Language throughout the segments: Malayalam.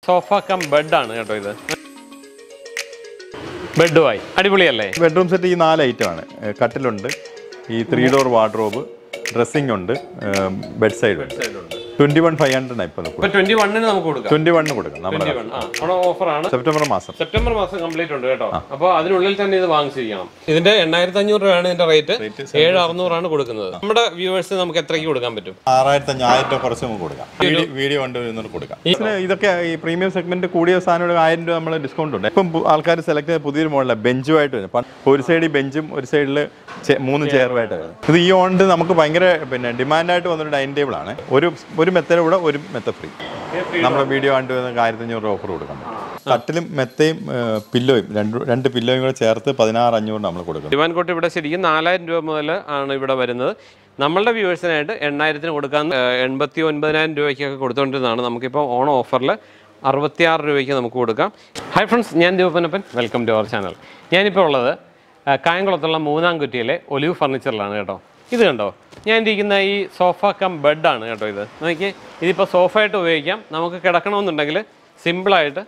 സോഫ കം ബെഡാണ് കേട്ടോ ഇത് ബെഡുമായി അടിപൊളിയല്ലേ ബെഡ്റൂം സെറ്റ് ഈ നാല് ഐറ്റമാണ് കട്ടിലുണ്ട് ഈ ത്രീ ഡോർ വാർഡ്രോബ് ഡ്രസ്സിംഗ് ഉണ്ട് ബെഡ് സൈഡ് ഉണ്ട് ട്വന്റി വൺ ഫൈവ് ഹൺഡ്രഡ് ഇപ്പോൾ ഇപ്പൊ ട്വന്റി വണ്ണിന് നമുക്ക് കൊടുക്കാം ട്വന്റി വണ്ണിന് കൊടുക്കാം നമ്മുടെ 21. ആ അവിടെ ഓഫറാണ് സെപ്റ്റംബർ മാസം സെപ്റ്റംബർ മാസം കംപ്ലീറ്റ് ഉണ്ട് കേട്ടോ അപ്പോൾ അതിനുള്ളിൽ തന്നെ ഇത് വാങ്ങിച്ചിരിക്കണം ഇതിന്റെ എണ്ണായിരത്തി അഞ്ഞൂറ് രൂപയാണ് ഇതിന്റെ റേറ്റ് ഏഴ് അറുന്നൂറാണ് കൊടുക്കുന്നത് നമ്മുടെ വ്യൂവേഴ്സ് നമുക്ക് എത്രയ്ക്ക് കൊടുക്കാൻ പറ്റും ആറായിരത്തി അഞ്ഞായിരം രൂപ കുറച്ച് നമുക്ക് കൊടുക്കാം വീഡിയോ വീഡിയോ കണ്ട് വരുന്നവർക്ക് കൊടുക്കാം ഇതിന് ഇതൊക്കെ ഈ പ്രീമിയം സെഗ്മെന്റ് കൂടിയ സാധനം ആയിരം രൂപ നമ്മൾ ഡിസ്കൗണ്ട് ഉണ്ട് ഇപ്പം ആൾക്കാർ സെലക്ട് ചെയ്ത പുതിയൊരു മോഡലാണ് ബെഞ്ചുമായിട്ട് വരും പണ്ട് ഒരു സൈഡിൽ ബെഞ്ചും ഒരു സൈഡിൽ മൂന്ന് ചെയറുമായിട്ട് വരും ഇത് ഈ ഓണ്ട് നമുക്ക് ഭയങ്കര പിന്നെ ഡിമാൻഡായിട്ട് വന്നൊരു ഡൈനിങ് ടേബിൾ ആണ് ഒരു ഒരു മെത്തേഡ് കൂടെ ഒരു മെത്ത ഫ്രീ നമ്മുടെ വീഡിയോ കണ്ടു വരുന്ന ആയിരത്തി അഞ്ഞൂറ് രൂപ ഓഫർ കൊടുക്കാം കട്ടിലും മെത്തയും പില്ലോയും രണ്ട് രണ്ട് പില്ലോയും കൂടെ ചേർത്ത് പതിനാറ് അഞ്ഞൂറ് നമ്മൾ കൊടുക്കും ഡിമാൻഡ് കോട്ട് ഇവിടെ ശരിക്കും നാലായിരം രൂപ മുതൽ ആണ് ഇവിടെ വരുന്നത് നമ്മളുടെ വ്യൂവേഴ്സിനായിട്ട് എണ്ണായിരത്തിന് കൊടുക്കാൻ ഏഹ്, എൺപത്തി ഒൻപതിനായിരം രൂപയ്ക്കൊക്കെ കൊടുത്തുകൊണ്ടിരുന്നതാണ് നമുക്കിപ്പോൾ ഓണം ഓഫറിൽ അറുപത്തിയാറ് രൂപയ്ക്ക് നമുക്ക് കൊടുക്കാം ഹായ് ഫ്രണ്ട്സ് ഞാൻ Devappanappan welcome to our channel ഞാനിപ്പോൾ ഉള്ളത് ആ, കായംകുളത്തുള്ള മൂന്നാം കുറ്റിയിലെ ഒലിവ് ഫർണിച്ചറിലാണ് കേട്ടോ ഇത് കണ്ടോ ഞാൻ ഇരിക്കുന്ന ഈ സോഫ കം ബെഡാണ് കേട്ടോ ഇത് നോക്കി ഇതിപ്പോൾ സോഫയായിട്ട് ഉപയോഗിക്കാം നമുക്ക് കിടക്കണമെന്നുണ്ടെങ്കിൽ സിമ്പിളായിട്ട്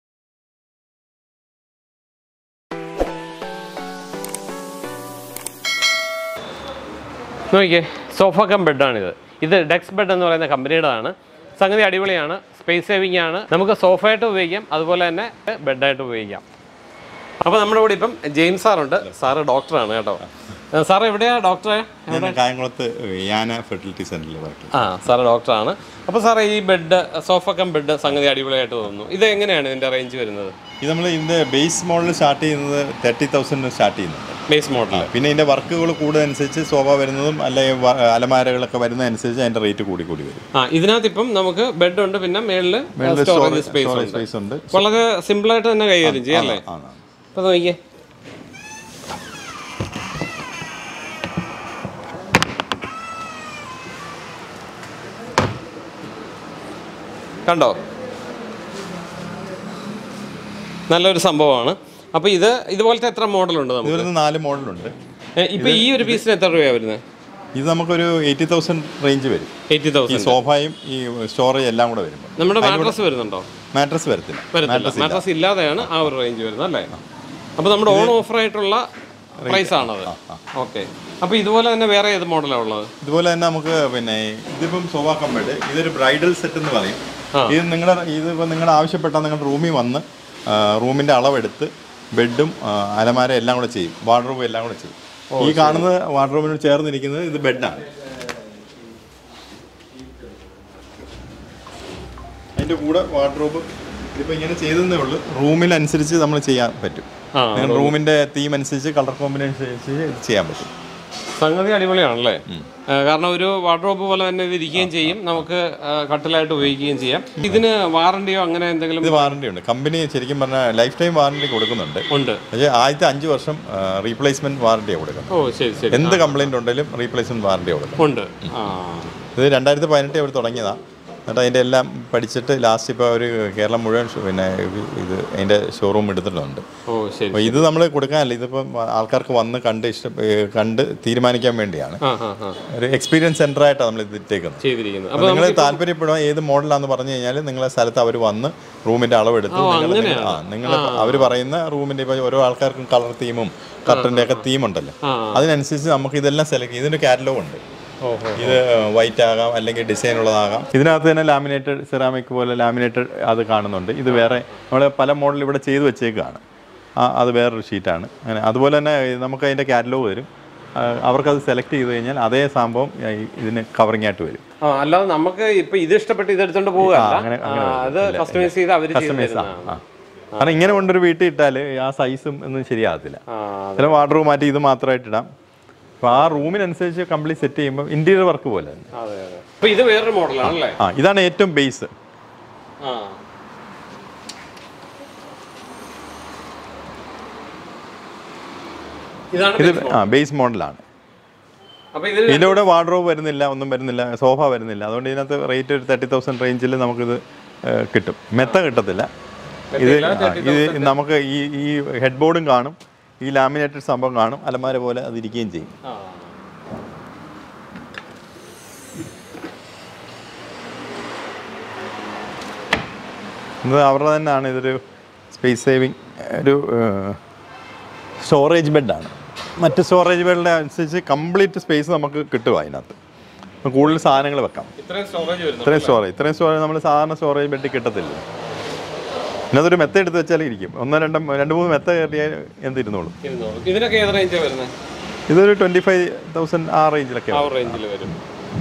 നോക്കിയേ സോഫ കം ബെഡാണിത് ഇത് ഡെക്സ് ബെഡ് എന്ന് പറയുന്ന കമ്പനിയുടെതാണ് സംഗതി അടിപൊളിയാണ് സ്പേസ് സേവിംഗ് ആണ് നമുക്ക് സോഫയായിട്ട് ഉപയോഗിക്കാം അതുപോലെ തന്നെ ബെഡായിട്ട് ഉപയോഗിക്കാം അപ്പോൾ നമ്മുടെ കൂടെ ഇപ്പം ജെയിംസ് സാറുണ്ട് സാറ് ഡോക്ടറാണ് കേട്ടോ സാർ എവിടെയാ ഡോക്ടറെ ഞാൻ കായംകുളത്ത് യാന ഫെർട്ടിലിറ്റി സെന്ററിൽ വർക്ക് ആ സാറ് ഡോക്ടറാണ് അപ്പോൾ സാറേ ഈ ബെഡ് സോഫ കം ബെഡ് സംഗതി അടിപൊളിയായിട്ട് തോന്നുന്നു ഇത് എങ്ങനെയാണ് ഇതിൻ്റെ റേഞ്ച് വരുന്നത് ഇത് നമ്മൾ ഇതിന്റെ ബേസ് മോഡൽ സ്റ്റാർട്ട് ചെയ്യുന്നത് തേർട്ടി തൗസൻഡ് സ്റ്റാർട്ട് ചെയ്യുന്നുണ്ട് ബേസ് മോഡൽ പിന്നെ ഇതിന്റെ വർക്കുകൾ കൂടുന്നതനുസരിച്ച് സോഫ വരുന്നതും അല്ലെങ്കിൽ വ- അലമാരകളൊക്കെ വരുന്നതനുസരിച്ച് അതിന്റെ റേറ്റ് കൂടി കൂടി വരും ആ ഇതിനകത്ത് ഇപ്പം നമുക്ക് ബെഡ് ഉണ്ട് പിന്നെ മേളിൽ സ്റ്റോറേജ് സ്പേസ് ഉണ്ട് സ്പേസ് ഉണ്ട് വളരെ സിമ്പിളായിട്ട് തന്നെ കൈകാര്യം ചെയ്യാം അല്ലേ ആണ് അപ്പോൾ നോക്കിയേ കണ്ടോ നല്ലൊരു സംഭവമാണ് അപ്പോൾ ഇത് ഇതുപോലത്തെ എത്ര മോഡലുണ്ട് നമുക്ക് ഇതുപോലെ നാല് മോഡലുണ്ട് ഏ, ഇപ്പൊ ഈ ഒരു പീസിന് എത്ര രൂപയാണ് വരുന്നത് ഇത് നമുക്കൊരു എയ്റ്റി തൗസൻഡ് റേഞ്ച് വരും എയ്റ്റി ഈ തൗസൻഡ് സോഫയും ഈ സ്റ്റോറേജ് എല്ലാം കൂടെ വരുമ്പോൾ നമ്മുടെ മാട്രസ് വരുന്നുണ്ടോ മാട്രസ് വരത്തില്ല വരത്തില്ല മാട്രസ് ഇല്ലാതെയാണ് ആ ഒരു റേഞ്ച് വരുന്നത് അല്ലേ അപ്പോൾ നമ്മുടെ ഓൺ ഓഫർ ആയിട്ടുള്ള പ്രൈസ് ആണത് ഓക്കെ അപ്പോൾ ഇതുപോലെ തന്നെ വേറെ ഏത് മോഡലാണ് ഉള്ളത് ഇതുപോലെ തന്നെ നമുക്ക് പിന്നെ ഇതിപ്പം സോഫ കമ്പേർഡ് ഇതൊരു ബ്രൈഡൽ സെറ്റ് എന്ന് പറയും ആ. ഇത് നിങ്ങളുടെ ഇതിപ്പോൾ നിങ്ങൾ ആവശ്യപ്പെട്ടാൽ നിങ്ങളുടെ റൂമിൽ വന്ന് റൂമിൻ്റെ അളവെടുത്ത് ബെഡും അലമാര എല്ലാം കൂടെ ചെയ്യും വാർഡ്രോബും എല്ലാം കൂടെ ചെയ്യും ഈ കാണുന്ന വാർഡ്രോബിനോട് ചേർന്നിരിക്കുന്നത് ഇത് ബെഡാണ് അതിൻ്റെ കൂടെ വാർഡ്രോബ് ഇതിപ്പോൾ ഇങ്ങനെ ചെയ്തതേ ഉള്ളൂ റൂമിനനുസരിച്ച് നമ്മൾ ചെയ്യാൻ പറ്റും ആ നിങ്ങൾ റൂമിൻ്റെ തീം അനുസരിച്ച് കളർ കോമ്പിനേഷൻ അനുസരിച്ച് ഇത് ചെയ്യാൻ പറ്റും സംഗതി അടിപൊളിയാണല്ലേ ആ, കാരണം ഒരു വാർഡ്രോബ് പോലെ തന്നെ ഇത് ഇരിക്കുകയും ചെയ്യും നമുക്ക് ആ, കട്ടിലായിട്ട് ഉപയോഗിക്കുകയും ചെയ്യാം ഇതിന് വാറണ്ടിയോ അങ്ങനെ എന്തെങ്കിലും ഇത് വാറണ്ടി ഉണ്ട് കമ്പനി ശരിക്കും പറഞ്ഞാൽ ലൈഫ് ടൈം വാറണ്ടി കൊടുക്കുന്നുണ്ട് ഉണ്ട് പക്ഷേ ആദ്യത്തെ അഞ്ച് വർഷം റീപ്ലേസ്മെന്റ് വാറണ്ടിയാണ് കൊടുക്കുന്നത് ഓ ശരി ശരി എന്ത് കംപ്ലൈന്റ് ഉണ്ടെങ്കിലും റീപ്ലേസ്മെന്റ് വാറണ്ടി കൊടുക്കും ഉണ്ട് ആ ഇത് രണ്ടായിരത്തി പതിനെട്ട് അവർ തുടങ്ങിയതാണ് എന്നിട്ട് അതിൻ്റെ എല്ലാം പഠിച്ചിട്ട് ലാസ്റ്റ് ഇപ്പോൾ ഒരു കേരളം മുഴുവൻ ഷോ- പിന്നെ ഇത് അതിൻ്റെ ഷോറൂം എടുത്തിട്ടുണ്ട് ഓ ശരി അപ്പോൾ ഇത് നമ്മൾ കൊടുക്കാനല്ല ഇതിപ്പം ആൾക്കാർക്ക് വന്ന് കണ്ട് ഇഷ്ടം ഏ, കണ്ട് തീരുമാനിക്കാൻ വേണ്ടിയാണ് ആ ആ ആ ഒരു എക്സ്പീരിയൻസ് സെൻ്ററായിട്ടാണ് നമ്മൾ ഇത് ഇട്ടേക്കുന്നത് ചെയ്തിരിക്കുന്നത് അപ്പോൾ നിങ്ങൾ താല്പര്യപ്പെടുക ഏത് മോഡലാന്ന് പറഞ്ഞു കഴിഞ്ഞാൽ നിങ്ങളെ സ്ഥലത്ത് അവർ വന്ന് റൂമിന്റെ അളവെടുത്ത് നിങ്ങൾ ആ നിങ്ങൾ അവർ പറയുന്ന റൂമിന്റെ ഇപ്പോൾ ഓരോ ആൾക്കാർക്കും കളർ തീമും കർട്ടന്റെ ഒക്കെ തീം ഉണ്ടല്ലോ ആ. അതിനനുസരിച്ച് നമുക്ക് ഇതെല്ലാം സെലക്ട് ഇതിന്റെ കാറ്റലോഗ് ഉണ്ട് ഓഹോ ഇത് വൈറ്റ് ആകാം അല്ലെങ്കിൽ ഡിസൈൻ ഉള്ളതാകാം ഇതിനകത്ത് തന്നെ ലാമിനേറ്റഡ് സെറാമിക് പോലെ ലാമിനേറ്റഡ് അത് കാണുന്നുണ്ട് ഇത് വേറെ നമ്മൾ പല മോഡൽ ഇവിടെ ചെയ്ത് വെച്ചേക്കാണ് ആ അത് വേറൊരു ഷീറ്റാണ് അങ്ങനെ അതുപോലെ തന്നെ നമുക്ക് അതിൻ്റെ കാറ്റലോഗ് വരും ആ, അവർക്കത് സെലക്ട് ചെയ്ത് കഴിഞ്ഞാൽ അതേ സംഭവം ഈ ഇതിന് കവറിംഗ് ആയിട്ട് വരും ആ അല്ലാതെ നമുക്ക് ഇപ്പൊ ഇത് ഇഷ്ടപ്പെട്ട് ഇത് എടുത്തോണ്ട് പോവുകയല്ല അങ്ങനെ ആ, അങ്ങനെ അത് കസ്റ്റമൈസ് ചെയ്ത് അവർ ചെയ്ത് കസ്റ്റമൈസ് തരുന്നതാണ് കാരണം ഇങ്ങനെ കൊണ്ടൊരു വീട്ടിൽ ഇട്ടാൽ ആ സൈസും ഒന്നും ശരിയാകത്തില്ല ആ ചില വാർഡ്രോബ് മാറ്റി ഇത് മാത്രമായിട്ട് ഇടാം അപ്പോൾ ആ റൂമിനനുസരിച്ച് കംപ്ലീറ്റ് സെറ്റ് ചെയ്യുമ്പോൾ ഇൻറ്റീരിയർ വർക്ക് പോലെ തന്നെ അതെ അതെ അപ്പൊ ഇത് വേറൊരു മോഡലാണല്ലേ ആ ഇതാണ് ഏറ്റവും ബേസ് ആ ഇതാണ് ഇത് base model. ആ ബേസ് മോഡലാണ് അപ്പൊ ഇതിൽ ഇതിൻ്റെ കൂടെ വാർഡ്രോബ് വരുന്നില്ല ഒന്നും വരുന്നില്ല സോഫ വരുന്നില്ല അതുകൊണ്ട് ഇതിനകത്ത് റേറ്റ് ഒരു തേർട്ടി തൗസൻഡ് റേഞ്ചിൽ നമുക്കിത് ഏ, കിട്ടും മെത്ത കിട്ടത്തില്ല ഇത് ആ, ഇത് നമുക്ക് ഈ ഈ ഹെഡ് ബോർഡും കാണും ഈ ലാമിനേറ്റഡ് സംഭവം കാണും അലമാര പോലെ അത് ഇരിക്കുകയും ചെയ്യും ആ. ഇത് അവരുടെ തന്നെയാണ് ഇതൊരു സ്പേസ് സേവിങ് ഒരു സ്റ്റോറേജ് ബെഡാണ് മറ്റ് സ്റ്റോറേജ് ബെഡിൻ്റെ അനുസരിച്ച് കംപ്ലീറ്റ് സ്പേസ് നമുക്ക് കിട്ടും അതിനകത്ത് അപ്പോൾ കൂടുതൽ സാധനങ്ങൾ വെക്കാം ഇത്രയും സ്റ്റോറേജ് വരുന്നു ഇത്രയും സ്റ്റോറേജ് ഇത്രയും സ്റ്റോറേജ് നമ്മൾ സാധാരണ സ്റ്റോറേജ് ബെഡ് കിട്ടത്തില്ല ഇതിനകത്തൊരു മെത്ത എടുത്ത് വെച്ചാൽ ഇരിക്കും ഒന്നോ രണ്ടോ രണ്ട് മൂന്ന് മെത്ത കയറിയാൽ എന്തിരുന്നോളും ഇരുന്നോളൂ ഇതിനൊക്കെ ഏത് റേഞ്ചാണ് വരുന്നത് ഇതൊരു ട്വൻറ്റി ഫൈവ് തൗസൻഡ് ആ റേഞ്ചിലൊക്കെ ആ റേഞ്ചിൽ വരും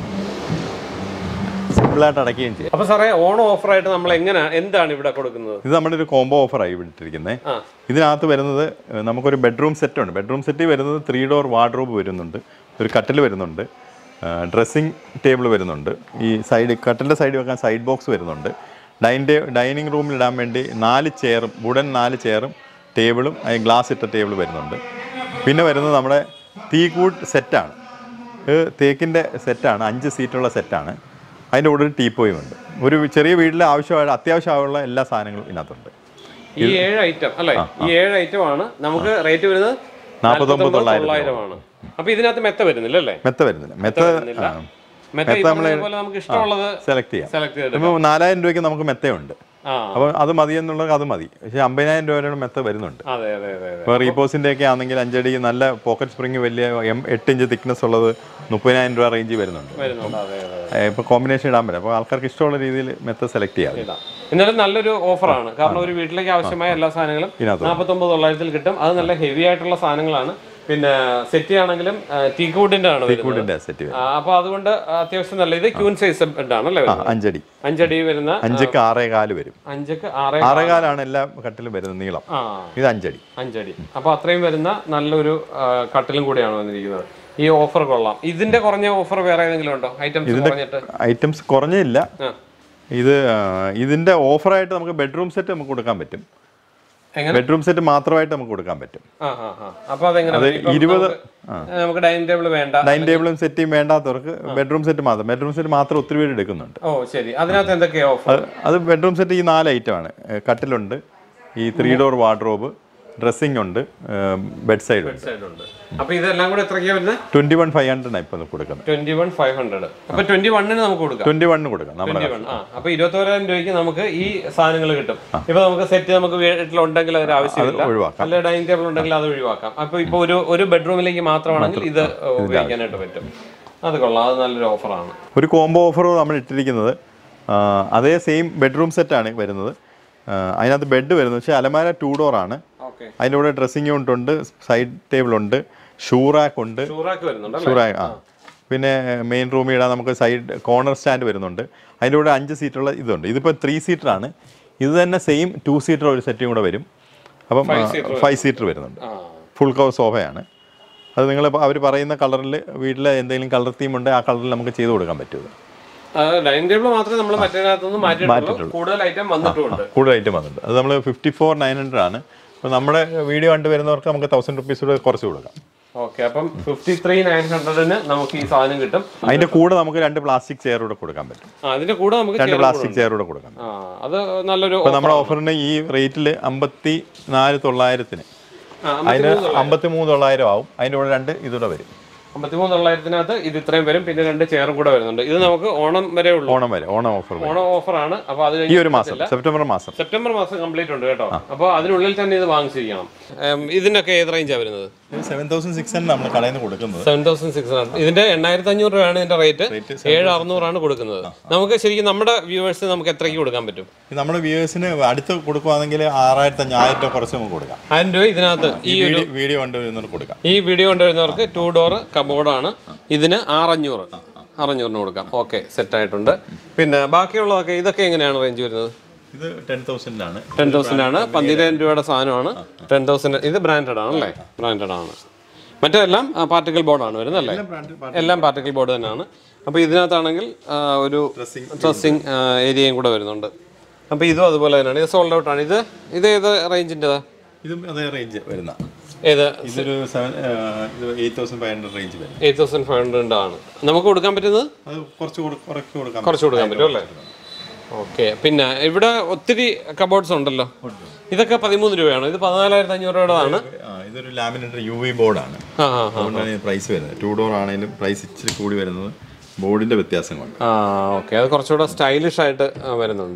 സിമ്പിളായിട്ട് അടയ്ക്കുകയും ചെയ്യാം അപ്പൊ സാറേ ഓണം ഓഫറായിട്ട് നമ്മൾ എങ്ങനെ എന്താണ് ഇവിടെ കൊടുക്കുന്നത് ഇത് നമ്മുടെ ഒരു കോംബോ ഓഫറായി വിട്ടിരിക്കുന്നത് ആ ഇതിനകത്ത് വരുന്നത് ഏഹ്, നമുക്കൊരു ബെഡ്റൂം സെറ്റ് ഉണ്ട് ബെഡ്റൂം സെറ്റിൽ വരുന്നത് ത്രീ ഡോർ വാർഡ്രോബ് വരുന്നുണ്ട് ഒരു കട്ടിൽ വരുന്നുണ്ട് ഡ്രസ്സിങ് ടേബിൾ വരുന്നുണ്ട് ഈ സൈഡ് കട്ടിലിൻ്റെ സൈഡ് വെക്കാൻ സൈഡ് ബോക്സ് വരുന്നുണ്ട് ഡൈനിങ് ഡൈനിങ് റൂമിൽ ഇടാൻ വേണ്ടി നാല് ചെയറും വുഡൻ നാല് ചെയറും ടേബിളും അതിന് ഗ്ലാസ് ഇട്ട ടേബിൾ വരുന്നുണ്ട് പിന്നെ വരുന്നത് നമ്മുടെ തീകൂട്ട് സെറ്റാണ് ഇത് തേക്കിൻ്റെ സെറ്റാണ് അഞ്ച് സീറ്റുള്ള സെറ്റാണ് അതിൻ്റെ കൂടെ ഒരു ടീപ്പോയും ഉണ്ട് ഒരു ചെറിയ വീട്ടിൽ ആവശ്യമായ അത്യാവശ്യമുള്ള എല്ലാ സാധനങ്ങളും ഇതിനകത്തുണ്ട് ഈ ഏഴ് ഐറ്റം അല്ലേ ഈ ഏഴ് ഐറ്റം ആണ് നമുക്ക് റേറ്റ് വരുന്നത് നാൽപ്പത്തൊമ്പത് തൊള്ളായിരം തൊള്ളായിരമാണ് അപ്പൊ ഇതിനകത്ത് മെത്ത വരുന്നില്ല അല്ലേ മെത്ത വരുന്നില്ല മെത്ത വരുന്നില്ല. മെത്ത ഈ പറഞ്ഞ പോലെ നമുക്ക് ഇഷ്ടമുള്ളത് സെലക്ട് ചെയ്യാം സെലക്ട് ചെയ്ത് ഇപ്പോൾ നാലായിരം രൂപയ്ക്ക് നമുക്ക് മെത്തയുണ്ട് ആ അപ്പോൾ അത് മതി എന്നുള്ളത് അത് മതി പക്ഷേ അമ്പതിനായിരം രൂപയുടെ മെത്ത വരുന്നുണ്ട് അതെ അതെ അതെ അതെ ഇപ്പോൾ റീപോസിൻ്റെ ഒക്കെ ആണെങ്കിൽ അഞ്ചടി നല്ല പോക്കറ്റ് സ്പ്രിങ് വലിയ എം എട്ട് ഇഞ്ച് തിക്നെസ് ഉള്ളത് മുപ്പതിനായിരം രൂപ റേഞ്ചിൽ വരുന്നുണ്ട് വരുന്നുണ്ട് അതെ അതെ ഇപ്പോൾ കോമ്പിനേഷൻ ഇടാൻ പറ്റും അപ്പോൾ ആൾക്കാർക്ക് ഇഷ്ടമുള്ള രീതിയിൽ മെത്ത സെലക്ട് ചെയ്യാം ഇതാ എന്നാലും നല്ലൊരു ഓഫറാണ് കാരണം ഒരു വീട്ടിലേക്ക് ആവശ്യമായ എല്ലാ സാധനങ്ങളും ഇതിനകത്ത് നാൽപ്പത്തൊമ്പത് തൊള്ളായിരത്തിൽ കിട്ടും അത് നല്ല ഹെവി ആയിട്ടുള്ള സാധനങ്ങളാണ് പിന്നെ സെറ്റ് ആണെങ്കിലും ടീക്കൂഡിന്റെ ആണ് വരുന്നത് കൂടിൻ്റെ സെറ്റ് വരും ആ, അപ്പൊ അതുകൊണ്ട് അത്യാവശ്യം നല്ല ഇത് ക്യൂൻ സൈസ് ബെഡാണ് അല്ലേ ആ വരുന്നത് അഞ്ചടി അഞ്ചടി വരുന്ന അഞ്ചക്ക് ആറേ കാല് വരും അഞ്ചക്ക് ആറ് ആറേ കാലാണ് എല്ലാ കട്ടിലും വരുന്നത് നീളം ആ ഇത് അഞ്ചടി അഞ്ചടി അപ്പൊ അത്രയും വരുന്ന നല്ലൊരു ആ, കട്ടിലും കൂടിയാണ് വന്നിരിക്കുന്നത് ഈ ഓഫർ കൊള്ളാം ഇതിന്റെ കുറഞ്ഞ ഓഫർ വേറെ ഏതെങ്കിലും ഉണ്ടോ ഐറ്റംസ് കുറഞ്ഞിട്ട് ഐറ്റംസ് കുറഞ്ഞില്ല ആ. ഇത് ആ, ഇതിന്റെ ഓഫറായിട്ട് നമുക്ക് ബെഡ്റൂം സെറ്റ് നമുക്ക് കൊടുക്കാൻ പറ്റും എങ്ങനെ ബെഡ്റൂം സെറ്റ് മാത്രമായിട്ട് നമുക്ക് കൊടുക്കാൻ പറ്റും ആ ആ ആ അപ്പൊ അതെങ്ങനെ അത് ഇപ്പം ഇരുപത് നമുക്ക് നമുക്ക് ഡൈനിങ് ടേബിൾ വേണ്ട ഡൈനിങ് ടേബിളും സെറ്റും വേണ്ടാത്തവർക്ക് ബെഡ്റൂം സെറ്റ് മാത്രം ബെഡ്റൂം സെറ്റ് മാത്രം ഒത്തിരി പേര് എടുക്കുന്നുണ്ട് ഓ ശരി അതിനകത്ത് എന്തൊക്കെയാ ഓഫർ അത് അത് ബെഡ്റൂം സെറ്റ് ഈ നാല് ഐറ്റമാണ് കട്ടിലുണ്ട് ഈ ത്രീ ഡോർ വാർഡ്രോബ് ഡ്രസ്സിംഗ് ഉണ്ട് ബെഡ് സൈഡ് ഉണ്ട് സൈഡ് ഉണ്ട് അപ്പൊ ഇതെല്ലാം കൂടെ എത്രയ്ക്കാ വരുന്നത് ട്വന്റി വൺ ഫൈവ് ഹൺഡ്രഡ് ഇപ്പം കൊടുക്കുന്നത് ട്വന്റി വൺ ഫൈവ് ഹൺഡ്രഡ് അപ്പൊ ട്വന്റി വണ്ണിന് നമുക്ക് കൊടുക്കാം ട്വന്റി വണ്ണിന് കൊടുക്കാം നമ്മുടെ ട്വന്റി വൺ ആ അപ്പൊ ഇരുപത്തോരായിരം രൂപയ്ക്ക് നമുക്ക് ഈ സാധനങ്ങൾ കിട്ടും ഇപ്പൊ നമുക്ക് സെറ്റ് നമുക്ക് വീട്ടിലുണ്ടെങ്കിൽ അതിന് ആവശ്യമില്ല ഒഴിവാക്കാം അല്ല ഡൈനിങ് ടേബിൾ ഉണ്ടെങ്കിൽ അത് ഒഴിവാക്കാം അപ്പൊ ഇപ്പൊ ഒരു ഒരു ബെഡ്റൂമിലേക്ക് മാത്രമാണെങ്കിൽ ഇത് ഉപയോഗിക്കാനായിട്ട് പറ്റും അത് കൊള്ളാം അത് നല്ലൊരു ഓഫറാണ് ഒരു കോംബോ ഓഫർ നമ്മൾ ഇട്ടിരിക്കുന്നത് ആ, അതേ സെയിം ബെഡ്റൂം സെറ്റാണ് വരുന്നത് ആ, അതിനകത്ത് ബെഡ് വരുന്നത് പക്ഷേ അലമാര ടൂ ഡോർ ആണ് ഓക്കെ അതിൻ്റെ കൂടെ ഡ്രസ്സിംഗ് യൂണിറ്റ് ഉണ്ട് സൈഡ് ടേബിൾ ഉണ്ട് ഷൂ റാക്ക് ഉണ്ട് ടൂറാക്ക് വരുന്നുണ്ട് ഷൂ റാക്ക് ആ പിന്നെ മെയിൻ റൂമിൽ ഇടാൻ നമുക്ക് സൈഡ് കോർണർ സ്റ്റാൻഡ് വരുന്നുണ്ട് അതിൻ്റെ കൂടെ അഞ്ച് സീറ്റുള്ള ഇതുണ്ട് ഇതിപ്പോൾ ത്രീ സീറ്ററാണ് ഇത് തന്നെ സെയിം ടു സീറ്റർ ഒരു സെറ്റും കൂടെ വരും അപ്പം ഫൈവ് സീറ്റർ വരുന്നുണ്ട് ആ ഫുൾ കവർ സോഫയാണ് അത് നിങ്ങൾ അവർ പറയുന്ന കളറിൽ വീട്ടിൽ എന്തെങ്കിലും കളർ തീം ഉണ്ട് ആ കളറിൽ നമുക്ക് ചെയ്ത് കൊടുക്കാൻ പറ്റും ഇത്. ഡൈനിങ് ടേബിൾ മാത്രമേ നമ്മൾ മറ്റേതിനകത്തുനിന്ന് മാറ്റിയിട്ടുള്ളൂ കൂടുതൽ ഐറ്റം വന്നിട്ടുമുണ്ട് കൂടുതൽ ഐറ്റം വന്നിട്ടുണ്ട് അത് നമ്മൾ ഫിഫ്റ്റി ഫോർ നയൻ ഹൺഡ്രഡ് ആണ് അപ്പോൾ നമ്മുടെ വീഡിയോ കണ്ട് വരുന്നവർക്ക് നമുക്ക് തൗസൻഡ് റുപ്പീസ് കൂടെ കുറച്ച് കൊടുക്കാം ഓക്കെ അപ്പം ഫിഫ്റ്റി ത്രീ നയൻ ഹൺഡ്രഡിന് നമുക്ക് ഈ സാധനം കിട്ടും അതിൻ്റെ കൂടെ നമുക്ക് രണ്ട് പ്ലാസ്റ്റിക് ചെയർ കൂടെ കൊടുക്കാൻ പറ്റും ആ അതിന്റെ കൂടെ നമുക്ക് രണ്ട് chair പ്ലാസ്റ്റിക് ചെയർ കൂടെ കൊടുക്കാം ആ അത് നല്ലൊരു അപ്പോൾ നമ്മുടെ ഓഫറിന് ഈ റേറ്റിൽ അമ്പത്തി നാല് തൊള്ളായിരത്തിന് ആ, അതിന് അമ്പത്തി മൂന്ന് തൊള്ളായിരം ആവും അതിൻ്റെ കൂടെ രണ്ട് ഇതൂടെ വരും അമ്പത്തിമൂന്ന് തൊള്ളായിരത്തിനകത്ത് ഇത് ഇത്രയും വരും പിന്നെ രണ്ട് ചെയറും കൂടെ വരുന്നുണ്ട് ഇത് നമുക്ക് ഓണം വരെ ഉള്ളൂ ഓണം വരെ ഓണം ഓഫർ വരെ ഓണം ഓഫറാണ് അപ്പൊ അത് ഈ കഴിഞ്ഞ് ഒരു മാസം സെപ്റ്റംബർ മാസം സെപ്റ്റംബർ മാസം കംപ്ലീറ്റ് ഉണ്ട് കേട്ടോ അപ്പോൾ അതിനുള്ളിൽ തന്നെ ഇത് വാങ്ങിച്ചിരിക്കണം ഉം, ഇതിനൊക്കെ ഏത് റേഞ്ചാണ് വരുന്നത് സെവൻ തൗസൻഡ് സിക്സ് ഹൺഡ്രഡ് നമ്മൾ കടയിൽ നിന്ന് കൊടുക്കുന്നത് സെവൻ തൗസൻഡ് സിക്സ് ഹൺഡ്രഡ് ഇതിന്റെ എണ്ണായിരത്തി അഞ്ഞൂറ് രൂപയാണ് ഇതിന്റെ റേറ്റ് ഏഴ് അറുന്നൂറാണ് കൊടുക്കുന്നത് നമുക്ക് ശരിക്കും നമ്മുടെ വ്യൂവേഴ്സിന് നമുക്ക് എത്രയ്ക്ക് കൊടുക്കാൻ പറ്റും ഇത് നമ്മുടെ വ്യൂവേഴ്സിന് അടുത്ത് കൊടുക്കുവാണെങ്കിൽ ആറായിരത്തി അഞ്ഞായിരം രൂപ കുറച്ച് നമുക്ക് കൊടുക്കാം ആയിരം രൂപ ഇതിനകത്ത് ഈ വീഡിയോ വീഡിയോ കണ്ടുവരുന്നവർക്ക് കൊടുക്കാം ഈ വീഡിയോ കൊണ്ടുവരുന്നവർക്ക് ടു ഡോർ കബോർഡാണ് ഇതിന് ആറഞ്ഞൂറ് അറഞ്ഞൂറിന് കൊടുക്കാം ഓക്കെ സെറ്റ് ആയിട്ടുണ്ട് പിന്നെ ബാക്കിയുള്ളതൊക്കെ ഇതൊക്കെ എങ്ങനെയാണ് റേഞ്ച് വരുന്നത് ഇത് ടെൻ തൗസൻഡിലാണ് ടെൻ തൗസൻഡ് ആണ് പന്തിരായിരം രൂപയുടെ സാധനമാണ് ടെൻ തൗസൻഡ് ഇത് ബ്രാൻഡഡ് ആണ് അല്ലേ ബ്രാൻഡഡ് ആണ് മറ്റെല്ലാം പാർട്ടിക്കൽ ബോർഡാണ് വരുന്നത് അല്ലേ എല്ലാം പാർട്ടിക്കൽ ബോർഡ് തന്നെയാണ് അപ്പോൾ ഇതിനകത്താണെങ്കിൽ ആ, ഒരു ഡ്രസ്സിങ് ഏരിയയും കൂടെ വരുന്നുണ്ട് അപ്പോൾ ഇതും അതുപോലെ തന്നെയാണ് ഇത് സോൾഡ് ഔട്ട് ആണ് ഇത് ഇത് ഏത് റേഞ്ചിൻ്റെതാ ഇതും അതേ റേഞ്ച് വരുന്ന ഏത് ഇതൊരു സെവൻ ഇത് eight thousand five hundred range വരും എയ്റ്റ് തൗസൻഡ് ഫൈവ് ഹൺഡ്രഡ് ആണ് നമുക്ക് കൊടുക്കാൻ പറ്റുന്നത് അത് കുറച്ച് കൊടു- കുറച്ച് കൊടുക്കാം കുറച്ച് കൊടുക്കാൻ പറ്റും അല്ലേ ഓക്കെ പിന്നെ ഇവിടെ ഒത്തിരി കബോർഡ്സ് ഉണ്ടല്ലോ ഇതൊക്കെ പതിമൂന്ന് രൂപയാണ് ഇത് പതിനാലായിരത്തി അഞ്ഞൂറ് രൂപയുടെതാണ് ആ, ഇതൊരു ലാമിനേറ്റർ യു വി ബോർഡാണ് ആ ആ അതുകൊണ്ടാണ് ഈ പ്രൈസ് വരുന്നത് ടു ഡോർ ആണെങ്കിലും പ്രൈസ് ഇച്ചിരി കൂടി വരുന്നത് ബോർഡിന്റെ വ്യത്യാസം കൊണ്ട് ആ ഓക്കെ അത് കുറച്ചുകൂടെ സ്റ്റൈലിഷ് ആയിട്ട് ആ, വരുന്നുണ്ട്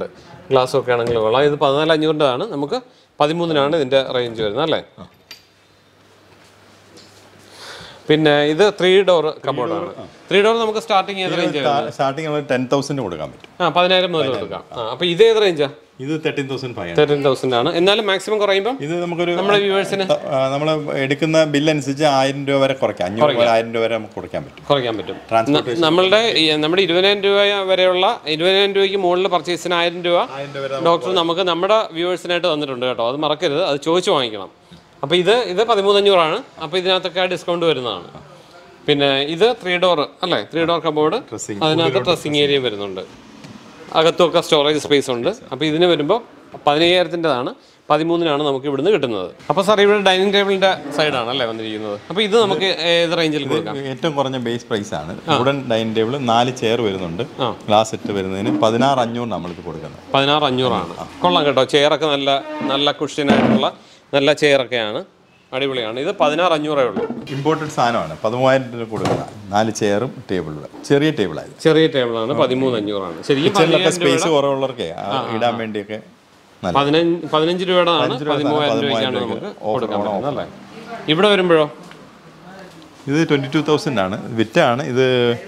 ഗ്ലാസ്സും ഒക്കെ ആണെങ്കിൽ കൊള്ളാം ഇത് പതിനാല് അഞ്ഞൂറിൻ്റെതാണ് നമുക്ക് പതിമൂന്നിനാണ് ഇതിൻ്റെ റേഞ്ച് വരുന്നത് അല്ലേ പിന്നെ ഇത് ത്രീ ഡോർ കബോർഡാണ് ത്രീ ഡോർ നമുക്ക് സ്റ്റാർട്ടിങ് ഏത് റേഞ്ച് സ്റ്റാർട്ടിങ് നമ്മൾ ടെൻ തൗസൻഡ് കൊടുക്കാൻ പറ്റും ആ പതിനായിരം മുതൽ കൊടുക്കാം ആ അപ്പോൾ ഇത് ഏത് റേഞ്ചാ ഇത് thirteen thousand five thirteen thousand ആണ് എന്നാലും മാക്സിമം കുറയുമ്പം ഇത് നമുക്കൊരു നമ്മുടെ വ്യൂവേഴ്സിന് നമ്മൾ എടുക്കുന്ന ബില്ല് അനുസരിച്ച് ആയിരം രൂപ വരെ കുറയ്ക്കാം അഞ്ഞൂറ് മുതൽ ആയിരം രൂപ വരെ നമുക്ക് കൊടുക്കാൻ പറ്റും കുറയ്ക്കാൻ പറ്റും ട്രാൻസ്പോർട്ടേഷൻ നമ്മളുടെ ഈ നമ്മുടെ ഇരുപതിനായിരം രൂപ വരെയുള്ള ഇരുപതിനായിരം രൂപയ്ക്ക് മുകളിൽ പർച്ചേസിന് ആയിരം രൂപ ആയിരം രൂപ വരെ ഡോക്ടർ നമുക്ക് നമ്മുടെ വ്യൂവേഴ്സിനായിട്ട് തന്നിട്ടുണ്ട് കേട്ടോ അത് മറക്കരുത് അത് ചോദിച്ചു വാങ്ങിക്കണം അപ്പോൾ ഇത് ഇത് പതിമൂന്നഞ്ഞൂറാണ് അപ്പോൾ ഇതിനകത്തൊക്കെ ഡിസ്കൗണ്ട് വരുന്നതാണ് പിന്നെ ഇത് ത്രീ ഡോർ അല്ലേ ത്രീ ഡോർ കബോർഡ് Dressing. അതിനകത്ത് ഡ്രസ്സിങ് ഏരിയ വരുന്നുണ്ട് അകത്തൊക്കെ സ്റ്റോറേജ് സ്പേസ് ഉണ്ട് അപ്പോൾ ഇതിന് വരുമ്പോൾ പതിനയ്യായിരത്തിൻ്റെതാണ് പതിമൂന്നിനാണ് നമുക്ക് ഇവിടുന്ന് കിട്ടുന്നത് അപ്പോൾ സാർ ഇവിടെ ഡൈനിങ് ടേബിളിൻ്റെ സൈഡാണ് അല്ലേ വന്നിരിക്കുന്നത് അപ്പോൾ ഇത് നമുക്ക് ഏത് റേഞ്ചിൽ കൊടുക്കാം ഏറ്റവും കുറഞ്ഞ ബേസ് പ്രൈസ് ആണ് വുഡൻ ഡൈനിങ് ടേബിൾ നാല് ചെയർ വരുന്നുണ്ട് ആ. ഗ്ലാസ് സെറ്റ് വരുന്നതിന് പതിനാറ് അഞ്ഞൂറ് നമ്മൾക്ക് കൊടുക്കുന്നത് പതിനാറ് അഞ്ഞൂറാണ് കൊള്ളാം കേട്ടോ ചെയറൊക്കെ നല്ല നല്ല കുഷ്യനായിട്ടുള്ള നല്ല ചെയറൊക്കെയാണ് അടിപൊളിയാണ് ഇത് പതിനാറ് അഞ്ഞൂറേ ഉള്ളൂ ഇമ്പോർട്ടഡ് സാധനമാണ് പതിമൂവായിരം രൂപ കൊടുക്കുന്ന നാല് ചെയറും ടേബിളും ചെറിയ ടേബിളായത് ചെറിയ ടേബിളാണ് പതിമൂന്ന് അഞ്ഞൂറാണ് ശരിക്കും കിച്ചണിലൊക്കെ പതിനയ്യായിരം സ്പേസ് കുറവുള്ളവർക്കേ ആ, ഇടാൻ വേണ്ടിയൊക്കെ നല്ല പതിനഞ്ച് പതിനഞ്ച് രൂപയുടെ ആണ് രൂപ പതിമൂവായിരം സാധനം രൂപയ്ക്കാണ് പതിമൂവായിരം നമുക്ക് രൂപയ്ക്ക് കൊടുക്കാൻ ഓഫർ പറ്റുന്നത് അല്ലേ ഇവിടെ വരുമ്പോഴോ ഇത് ട്വൻറ്റി ടു തൗസൻഡ് ആണ് വിറ്റാണ് ഇത്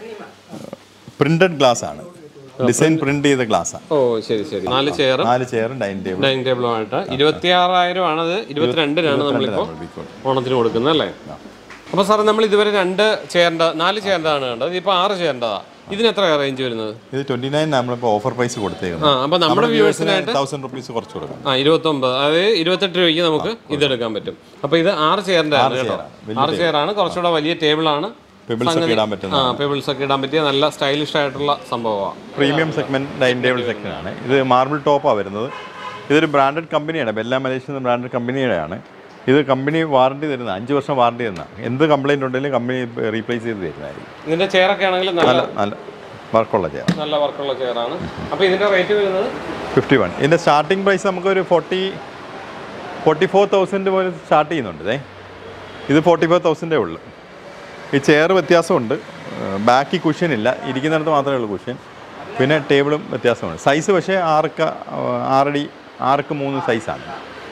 പ്രിന്റഡ് ഗ്ലാസ് ആണ് ഡിസൈൻ പ്രിന്റ് ചെയ്ത ഗ്ലാസ് ആണ് ഓ ശരി ശരി നാല് ചെയറും നാല് ചെയറും ഡൈനിങ് ടേബിൾ ഡൈനിങ് ടേബിളുമായിട്ട് ഇരുപത്തി ആറായിരം ആണത് ഇരുപത്തിരണ്ടിനാണ് നമ്മളിപ്പോൾ ഓണത്തിന് കൊടുക്കുന്നത് അല്ലേ അപ്പോൾ സാറേ നമ്മൾ ഇതുവരെ രണ്ട് ചെയറിൻ്റെ നാല് ചെയറിൻ്റെ ആണ് കണ്ടത് ഇതിപ്പോൾ ആറ് ചെയറിൻ്റെതാ ഇതിന് എത്ര റേഞ്ച് വരുന്നത് ഇത് ട്വന്റി നയൻ നമ്മളിപ്പോൾ ഓഫർ പ്രൈസ് ആ കൊടുത്തേക്കുന്നത് അപ്പോൾ നമ്മുടെ വ്യൂവേഴ്സിനായിട്ട് തൗസൻഡ് റുപ്പീസ് കുറച്ച് കൊടുക്കാം ആ ഇരുപത്തൊമ്പത് അതായത് ഇരുപത്തെട്ട് രൂപയ്ക്ക് നമുക്ക് ഇതെടുക്കാൻ പറ്റും അപ്പോൾ ഇത് ആറ് ചെയറിൻ്റെ ആണ് കേട്ടോ ചെയറാ, ആറ് ചെയറാണ് കുറച്ചുകൂടെ വലിയ ടേബിളാണ് പെബിൾസ് ഒക്കെ ഇടാൻ പറ്റുന്ന ആ പേബിൾസ് ഒക്കെ ഇടാൻ പറ്റിയ നല്ല സ്റ്റൈലിഷ് ആയിട്ടുള്ള സംഭവമാണ് premium segment dining table section ആണ് ഇത് മാർബിൾ ടോപ്പാണ് വരുന്നത് ഇതൊരു ബ്രാൻഡഡ് കമ്പനിയാണ് ബെല്ല മലേഷ്യ ബ്രാൻഡഡ് കമ്പനിയുടെയാണ് ഇത് കമ്പനി വാറണ്ടി തരുന്ന അഞ്ച് വർഷം വാറണ്ടി തരുന്ന എന്ത് കംപ്ലൈൻറ്റ് ഉണ്ടെങ്കിലും കമ്പനി റീപ്ലേസ് ചെയ്ത് തരുന്നതായിരിക്കും ഇതിന്റെ ചെയറൊക്കെ ആണെങ്കിൽ നല്ല നല്ല നല്ല വർക്കുള്ള ചെയർ നല്ല വർക്കുള്ള ചെയറാണ് അപ്പോൾ ഇതിന്റെ റേറ്റ് വരുന്നത് ഫിഫ്റ്റി വൺ ഇതിൻ്റെ സ്റ്റാർട്ടിംഗ് പ്രൈസ് നമുക്കൊരു ഫോർട്ടി ഫോർട്ടി ഫോർ തൗസൻഡ് പോലെ സ്റ്റാർട്ട് ചെയ്യുന്നുണ്ട് ഇതേ ഇത് ഫോർട്ടി ഫോർ തൗസൻഡേ ഉള്ളു ഈ ചെയർ വ്യത്യാസമുണ്ട് ബാക്കി കുഷ്യൻ ഇല്ല ഇരിക്കുന്നിടത്ത് മാത്രമേ ഉള്ളൂ കുഷ്യൻ പിന്നെ ടേബിളും വ്യത്യാസമുണ്ട് സൈസ് പക്ഷേ ആർക്ക് ആറടി ആർക്ക് മൂന്ന് സൈസാണ്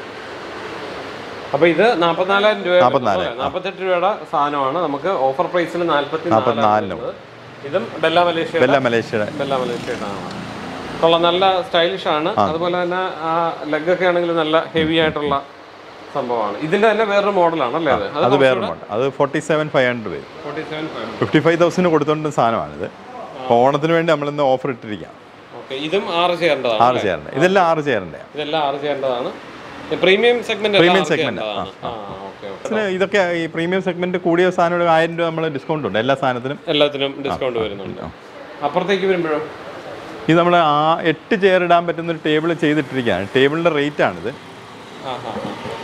അപ്പോൾ ഇത് നാൽപ്പത്തിനാലായിരം രൂപ നാൽപ്പത്തിനാല്. നാൽപ്പത്തെട്ട് രൂപയുടെ സാധനമാണ് നമുക്ക് ഓഫർ പ്രൈസിൽ നാൽപ്പത്തി നാൽപ്പത്തിനാലിനും. ഇതും ബെല്ല മലേഷ്യ ബെല്ല മലേഷ്യയുടെ ബെല്ല മലേഷ്യയുടെ ആണ് കൊള്ളാം നല്ല സ്റ്റൈലിഷ് ആണ് അതുപോലെ തന്നെ ആ ലെഗ് ഒക്കെ ആണെങ്കിൽ നല്ല ഹെവി ആയിട്ടുള്ള സംഭവമാണ് ഇതിന്റെ തന്നെ വേറൊരു മോഡലാണ് അല്ലേ അത് അത് വേറെ മോഡൽ അത് ഫോർട്ടി സെവൻ ഫൈവ് ഹൺഡ്രഡ് വരും forty seven five fifty five thousand കൊടുത്തോണ്ടിരുന്ന സാധനമാണിത് അപ്പോൾ ഓണത്തിന് വേണ്ടി നമ്മളിന്ന് ഓഫർ ഇട്ടിരിക്കാം ഓക്കെ ഇതും ആറ് ചെയ്യേണ്ടതാണ് ആറ് ചെയറിൻ്റെ ഇതെല്ലാം ആറ് ചെയറിൻ്റെ ഇതെല്ലാം ആറ് ചെയ്യേണ്ടതാണ് പ്രീമിയം സെഗ്മെന്റ് Premium segment, ആ ഓക്കെ ഓക്കെ ഇതിന് ഇതൊക്കെ ഈ പ്രീമിയം സെഗ്മെന്റ് കൂടിയ സാധനം ആയിരം രൂപ നമ്മൾ ഡിസ്കൗണ്ട് ഉണ്ട് എല്ലാ സാധനത്തിനും എല്ലാത്തിനും ഡിസ്കൗണ്ട് വരുന്നുണ്ട് അപ്പുറത്തേക്ക് വരുമ്പോഴോ ഇത് നമ്മൾ ആ എട്ട് ചെയർ ഇടാൻ പറ്റുന്ന ഒരു ടേബിൾ ചെയ്തിട്ടിരിക്കുകയാണ് ടേബിളിൻ്റെ റേറ്റ് ആണിത് ആ ആ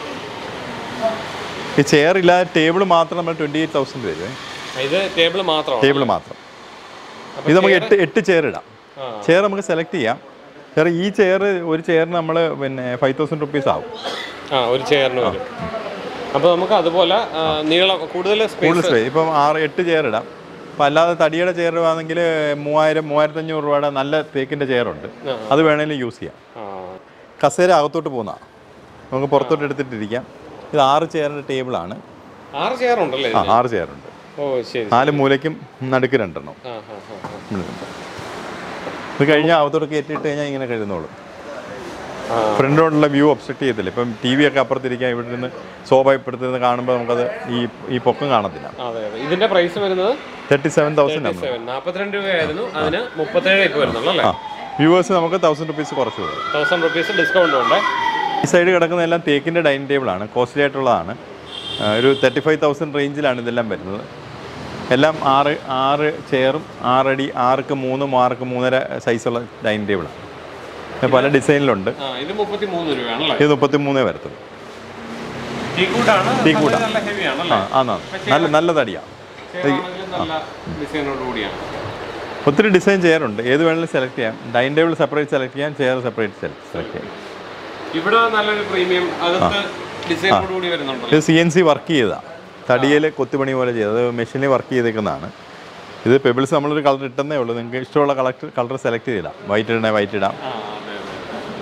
ഈ ചെയർ ഇല്ലാതെ ടേബിൾ മാത്രം നമ്മൾ ട്വൻറ്റി എയ്റ്റ് തൗസൻഡ് വരും ആ. ഇത് ടേബിൾ മാത്രമാണ് ടേബിൾ മാത്രം ഇത് നമുക്ക് എട്ട് എട്ട് ചെയർ ഇടാം ആ. ചെയർ നമുക്ക് സെലക്ട് ചെയ്യാം ചെയർ ഈ ചെയർ ഒരു ചെയറിന് നമ്മൾ പിന്നെ ഫൈവ് തൗസൻഡ് റുപ്പീസ് ആവും ആ ഒരു ചെയറിന് വരും അപ്പോൾ നമുക്ക് അതുപോലെ ആ, നീളം കൂടുതൽ കൂടുതൽ സ്പേസ് സ്പേസ് ഇപ്പം ആറ് എട്ട് ചെയർ ഇടാം അപ്പം അല്ലാതെ തടിയുടെ ചെയർ ആണെങ്കിൽ മൂവായിരം മൂവായിരത്തഞ്ഞൂറ് രൂപയുടെ നല്ല തേക്കിൻ്റെ ചെയറുണ്ട് അത് വേണമെങ്കിലും യൂസ് ചെയ്യാം ആ കസേര അകത്തോട്ട് പോകുന്ന നമുക്ക് പുറത്തോട്ട് എടുത്തിട്ടിരിക്കാം ഇത് ആറ് ചെയറിൻ്റെ ടേബിളാണ് ആറ് ചെയർ ഉണ്ടല്ലേ ആ ഇതിന്? ആറ് ചെയറുണ്ട് ഓ ശരി നാല് മൂലയ്ക്കും നടുക്ക് രണ്ടെണ്ണം ആ ആ ആ ആ. ഇത് കഴിഞ്ഞാൽ അകത്തോട്ട് കയറ്റിയിട്ട് കഴിഞ്ഞാൽ ഇങ്ങനെ കഴിയുന്നോളും ആ. ഫ്രണ്ടിലോട്ടുള്ള വ്യൂ ഒബ്സ്ട്രക്ട് ചെയ്യത്തില്ല ഇപ്പം ടി വി ഒക്കെ അപ്പുറത്തിരിക്കാം ഇവിടെ നിന്ന് സോഫ ഇപ്പുറത്തിരുന്ന് കാണുമ്പോൾ നമുക്കത് ഈ ഈ പൊക്കം കാണത്തില്ല അതെ അതെ ഇതിന്റെ പ്രൈസ് വരുന്നത് തേർട്ടി സെവൻ തൗസൻഡ് ആണ് സെവൻ നാൽപ്പത്തിരണ്ട് രൂപയായിരുന്നു അതിന് മുപ്പത്തേഴ് ഇപ്പൊ വരുന്നുള്ളൂ അല്ലേ ആ വ്യൂവേഴ്സ് നമുക്ക് തൗസൻഡ് റുപ്പീസ് കുറച്ച് കൊടുക്കും തൗസൻഡ് റുപ്പീസ് ഡിസ്കൗണ്ട് ഉണ്ട് ഈ സൈഡ് കിടക്കുന്ന എല്ലാം തേക്കിൻ്റെ ഡൈനിങ് ടേബിളാണ് കോസ്റ്റ്ലി ആയിട്ടുള്ളതാണ് ആ, ഒരു തേർട്ടി ഫൈവ് തൗസൻഡ് റേഞ്ചിലാണ് ഇതെല്ലാം വരുന്നത് എല്ലാം ആറ് ആറ് ചെയറും ആറടി ആർക്ക് മൂന്നും ആർക്ക് മൂന്നര സൈസുള്ള ഡൈനിങ് ടേബിളാണ് പിന്നെ പല ഡിസൈനിലുണ്ട് ആ ഇത് മുപ്പത്തി മൂന്ന് രൂപയാണല്ലേ ഇത് മുപ്പത്തി മൂന്നേ വരത്തുള്ളൂ ടീക്കൂട്ടാണ് ടീക്കൂട്ടാ. നല്ല ഹെവി ആ ആണല്ലേ ആന്നാ നല്ല നല്ല തടിയാണ് ചെയറാണെങ്കിലും നല്ല ഡിസൈനോട് കൂടിയാണ് ഒത്തിരി ഡിസൈൻ ചെയറുണ്ട് ഏത് വേണമെങ്കിലും സെലക്ട് ചെയ്യാം ഡൈനിങ് ടേബിൾ സെപ്പറേറ്റ് സെലക്ട് ചെയ്യാം ചെയർ സെപ്പറേറ്റ് സെലക്ട് ചെയ്യാം ഇവിടെ നല്ലൊരു പ്രീമിയം അകത്ത് ഡിസൈനോട് കൂടി വരുന്നുണ്ടല്ലോ ഇത് സി എൻ സി വർക്ക് ചെയ്തതാണ് തടിയിൽ കൊത്തുപണി പോലെ ചെയ്തത് മെഷീനിൽ വർക്ക് ചെയ്തേക്കുന്നതാണ് ഇത് പെബിൾസ് നമ്മളൊരു കളർ ഇട്ടെന്നേ ഉള്ളൂ നിങ്ങൾക്ക് ഇഷ്ടമുള്ള കളർ കളർ സെലക്ട് ചെയ്തിടാം വൈറ്റ് ഇടണേ വൈറ്റ് ഇടാം ആ അതെ അതെ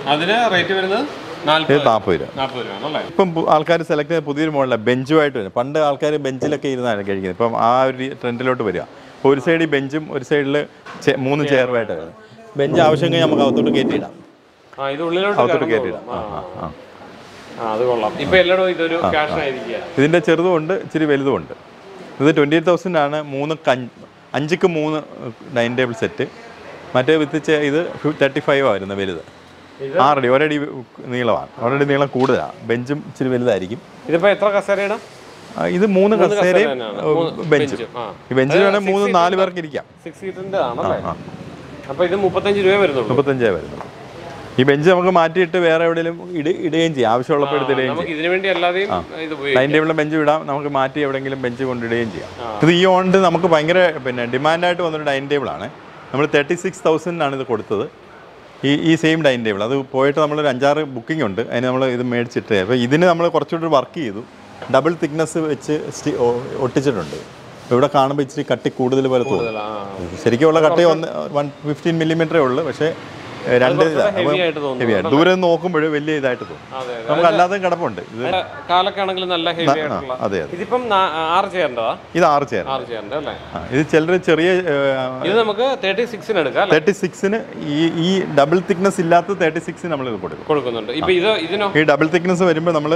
അതിന് റേറ്റ് വരുന്നത് ഇത് നാല്പത് നാൽപ്പത് രൂപ നാൽപ്പത് രൂപ ആണല്ലേ ഇപ്പം ആൾക്കാർ സെലക്ട് ചെയ്ത പുതിയൊരു മോഡലാണ് ബെഞ്ചുമായിട്ട് വരും പണ്ട് ആൾക്കാർ ബെഞ്ചിലൊക്കെ ഇരുന്നാണ് കഴിക്കുന്നത് ഇപ്പം ആ ഒരു ട്രെൻഡിലോട്ട് വരിക അപ്പോൾ ഒരു സൈഡിൽ ബെഞ്ചും ഒരു സൈഡിൽ മൂന്ന് ചെയറുമായിട്ട് വരുന്നത് ബെഞ്ച് ആവശ്യം കഴിഞ്ഞാൽ നമുക്ക് അകത്തോട്ട് കയറ്റിയിടാം ആ ഇത് ഉള്ളിലോട്ട് അകത്തോട്ട് കയറുന്നേ കയറ്റിയിടാം ഉള്ളൂ. ആ ആ, ആ ആ ആ അത് കൊള്ളാം ഇപ്പൊ എല്ലായിടും ഇതൊരു ക്യാഷ് ആയിരിക്കുക ഇതിൻ്റെ ചെറുതും ഉണ്ട് ഇച്ചിരി വലുതും ഉണ്ട് ഇത് ട്വൻറ്റി എയ്റ്റ് തൗസൻഡ് ആണ് മൂന്ന് കഞ്ച് അഞ്ചിക്ക് മൂന്ന് ഡൈനിങ് ടേബിൾ സെറ്റ് മറ്റേ വിത്തിച്ച് ഇത് തേർട്ടി ഫൈവ് ആയിരുന്നു വലുത് ആറടി ഒരടി നീളമാണ് ഒരടി നീളം കൂടുതലാണ് ബെഞ്ചും ഇച്ചിരി വലുതായിരിക്കും ഇതിപ്പോ എത്ര കസേരയാണ് ആ, ഇത് മൂന്ന് കസേരയും തന്നെയാണ്. ഏ, മൂന്ന് ബെഞ്ചും ബെഞ്ചും, ആ. ഈ ബെഞ്ചിൽ വേണമെങ്കിൽ മൂന്ന് നാല് പേർക്ക് ഇരിക്കാം സിക്സ് സീറ്റിന്റെ ആണല്ലേ ആ അപ്പൊ ഇത് മുപ്പത്തഞ്ച് രൂപ വരുന്നുള്ളൂ മുപ്പത്തഞ്ചേ വരുന്നത് ഈ ബെഞ്ച് നമുക്ക് മാറ്റിയിട്ട് വേറെ എവിടെയെങ്കിലും ഇട ഇടുകയും ചെയ്യാം ആവശ്യമുള്ളപ്പോൾ എടുത്ത് ഇടുകയും ചെയ്യാം നമുക്ക് ഇതിനു വേണ്ടി അല്ലാതെയും ഇത് ഉപയോഗിക്കാം ഡൈനിങ് ടേബിളിലെ ബെഞ്ച് ഇടാം നമുക്ക് മാറ്റി എവിടെയെങ്കിലും ബെഞ്ച് കൊണ്ടിടുകയും ചെയ്യാം ഇത് ഈ ഓണ്ട് നമുക്ക് ഭയങ്കര പിന്നെ ഡിമാൻഡായിട്ട് വന്നൊരു ഡൈനിങ് ടേബിളാണ് നമ്മൾ തേർട്ടി സിക്സ് തൗസൻഡിനാണ് ഇത് കൊടുത്തത് ഈ ഈ സെയിം ഡൈനിങ് ടേബിൾ അത് പോയിട്ട് നമ്മളൊരു അഞ്ചാറ് ബുക്കിംഗ് ഉണ്ട് അതിന് നമ്മൾ ഇത് മേടിച്ചിട്ട് അപ്പോൾ ഇതിന് നമ്മൾ കുറച്ചുകൂടി വർക്ക് ചെയ്തു ഡബിൾ തിക്നെസ് വെച്ച് സ്റ്റി ഒ- ഒട്ടിച്ചിട്ടുണ്ട് ഇവിടെ കാണുമ്പോൾ ഇച്ചിരി കട്ടി കൂടുതൽ പോലെ തോന്നും ആ. ശരിക്കുള്ള കട്ടി ഒന്ന് വൺ ഫിഫ്റ്റീൻ മില്ലിമീറ്ററേ ഉള്ളൂ പക്ഷേ ഏ, രണ്ട് heavy ആയിട്ട് തോന്നുന്നു. ഹെവി ആയിട്ട് ദൂരെ നിന്ന് നോക്കുമ്പോൾ വലിയ ഇതായിട്ട് തോന്നും അതെ നമുക്ക് അല്ലാതെയും കിടപ്പുണ്ട് ഇത് കാലൊക്കെ ആണെങ്കിൽ നല്ല ഹെവി ആയിട്ടുള്ള അതെ അതെ ഇതിപ്പം നാ- ആറ് ചെയ്യേണ്ടതാ ഇത് ആറ് ചെയർ ആറ് ചെയ്യേണ്ട അല്ലേ ആ, ഇത് ചിലർ ചെറിയ ഇത് നമുക്ക് തേർട്ടി സിക്സിന് എടുക്കാം അല്ലേ തേർട്ടി സിക്സിന് ഈ ഈ ഡബിൾ തിക്നെസ് ഇല്ലാത്ത തേർട്ടി സിക്സിന് നമ്മൾ ഇത് കൊടുക്കും കൊടുക്കുന്നുണ്ട് ഇപ്പൊ ഇത് ഇതിനോ ഈ ഡബിൾ തിക്നെസ് വരുമ്പോൾ നമ്മൾ